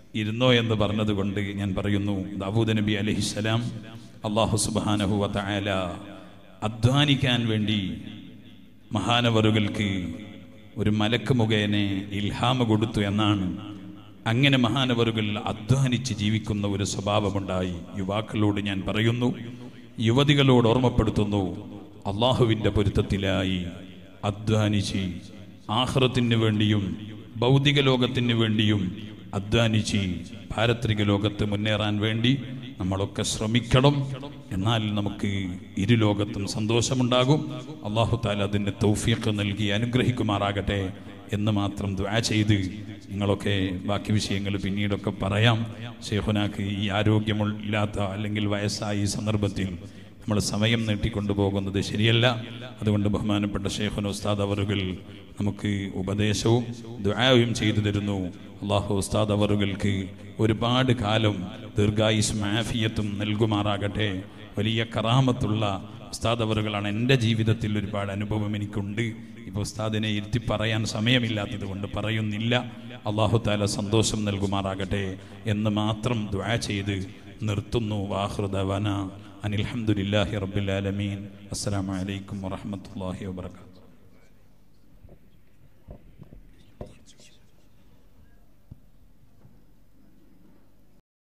ഇരുന്നോ എന്ന് പറഞ്ഞതുകൊണ്ട് ഞാൻ പറയുന്നു ദാവൂദ് നബി അലഹിസ്സലാം അള്ളാഹു സുബാനഹുവ തആല അധ്വാനിക്കാൻ വേണ്ടി മഹാനവറുകൾക്ക് ഒരു മലക്ക് മുഖേനെ ഇൽഹാമ കൊടുത്തു എന്നാണ് അങ്ങനെ മഹാനവറുകൾ അധ്വാനിച്ച് ജീവിക്കുന്ന ഒരു സ്വഭാവമുണ്ടായി യുവാക്കളോട് ഞാൻ പറയുന്നു യുവതികളോട് ഓർമ്മപ്പെടുത്തുന്നു അള്ളാഹുവിൻ്റെ പൊരുത്തത്തിലായി അധ്വാനിച്ച് ആഹ്റത്തിന് വേണ്ടിയും ഭൗതിക ലോകത്തിന് വേണ്ടിയും അധ്വാനിച്ച് പാരത്രിക ലോകത്ത് മുന്നേറാൻ വേണ്ടി നമ്മളൊക്കെ ശ്രമിക്കണം എന്നാൽ നമുക്ക് ഇരു ലോകത്തും സന്തോഷമുണ്ടാകും അള്ളാഹു താല അതിന് തൗഫീഖ് നൽകി അനുഗ്രഹിക്കുമാറാകട്ടെ എന്ന് മാത്രം ദ്വാ ചെയ്ത് നിങ്ങളൊക്കെ ബാക്കി വിഷയങ്ങൾ പിന്നീടൊക്കെ പറയാം ഷെയ്ഖുനാക്ക് ഈ ആരോഗ്യമില്ലാത്ത അല്ലെങ്കിൽ വയസ്സായ ഈ സന്ദർഭത്തിൽ നമ്മൾ സമയം നീട്ടിക്കൊണ്ടു പോകുന്നത് ശരിയല്ല അതുകൊണ്ട് ബഹുമാനപ്പെട്ട ഷെയ്ഖുൻ ഉസ്താദ് അവറുകൾ നമുക്ക് ഉപദേശവും ദുആയും ചെയ്തു തരുന്നു അള്ളാഹു ഉസ്താദ് അവറുകൾക്ക് ഒരുപാട് കാലം ദീർഘായുസും ആഫിയത്തും നൽകുമാറാകട്ടെ വലിയ കറാമത്തുള്ള ഉസ്താദ് അവറുകളാണ് എൻ്റെ ജീവിതത്തിൽ ഒരുപാട് അനുഭവം എനിക്കുണ്ട് ഇപ്പോൾ ഉസ്താദിനെ ഇരുത്തി പറയാൻ സമയമില്ലാത്തത് കൊണ്ട് പറയുന്നില്ല അള്ളാഹു താല സന്തോഷം നൽകുമാറാകട്ടെ എന്ന് മാത്രം ദ്വാ ചെയ്ത് നിർത്തുന്നു വാഹൃദവന അനിൽഹമുല്ലാഹി റബ്ബുലാലമീൻ അസ്സലാമലൈക്കും വറഹമത്തല്ലാഹി വാബർക്കാത്തു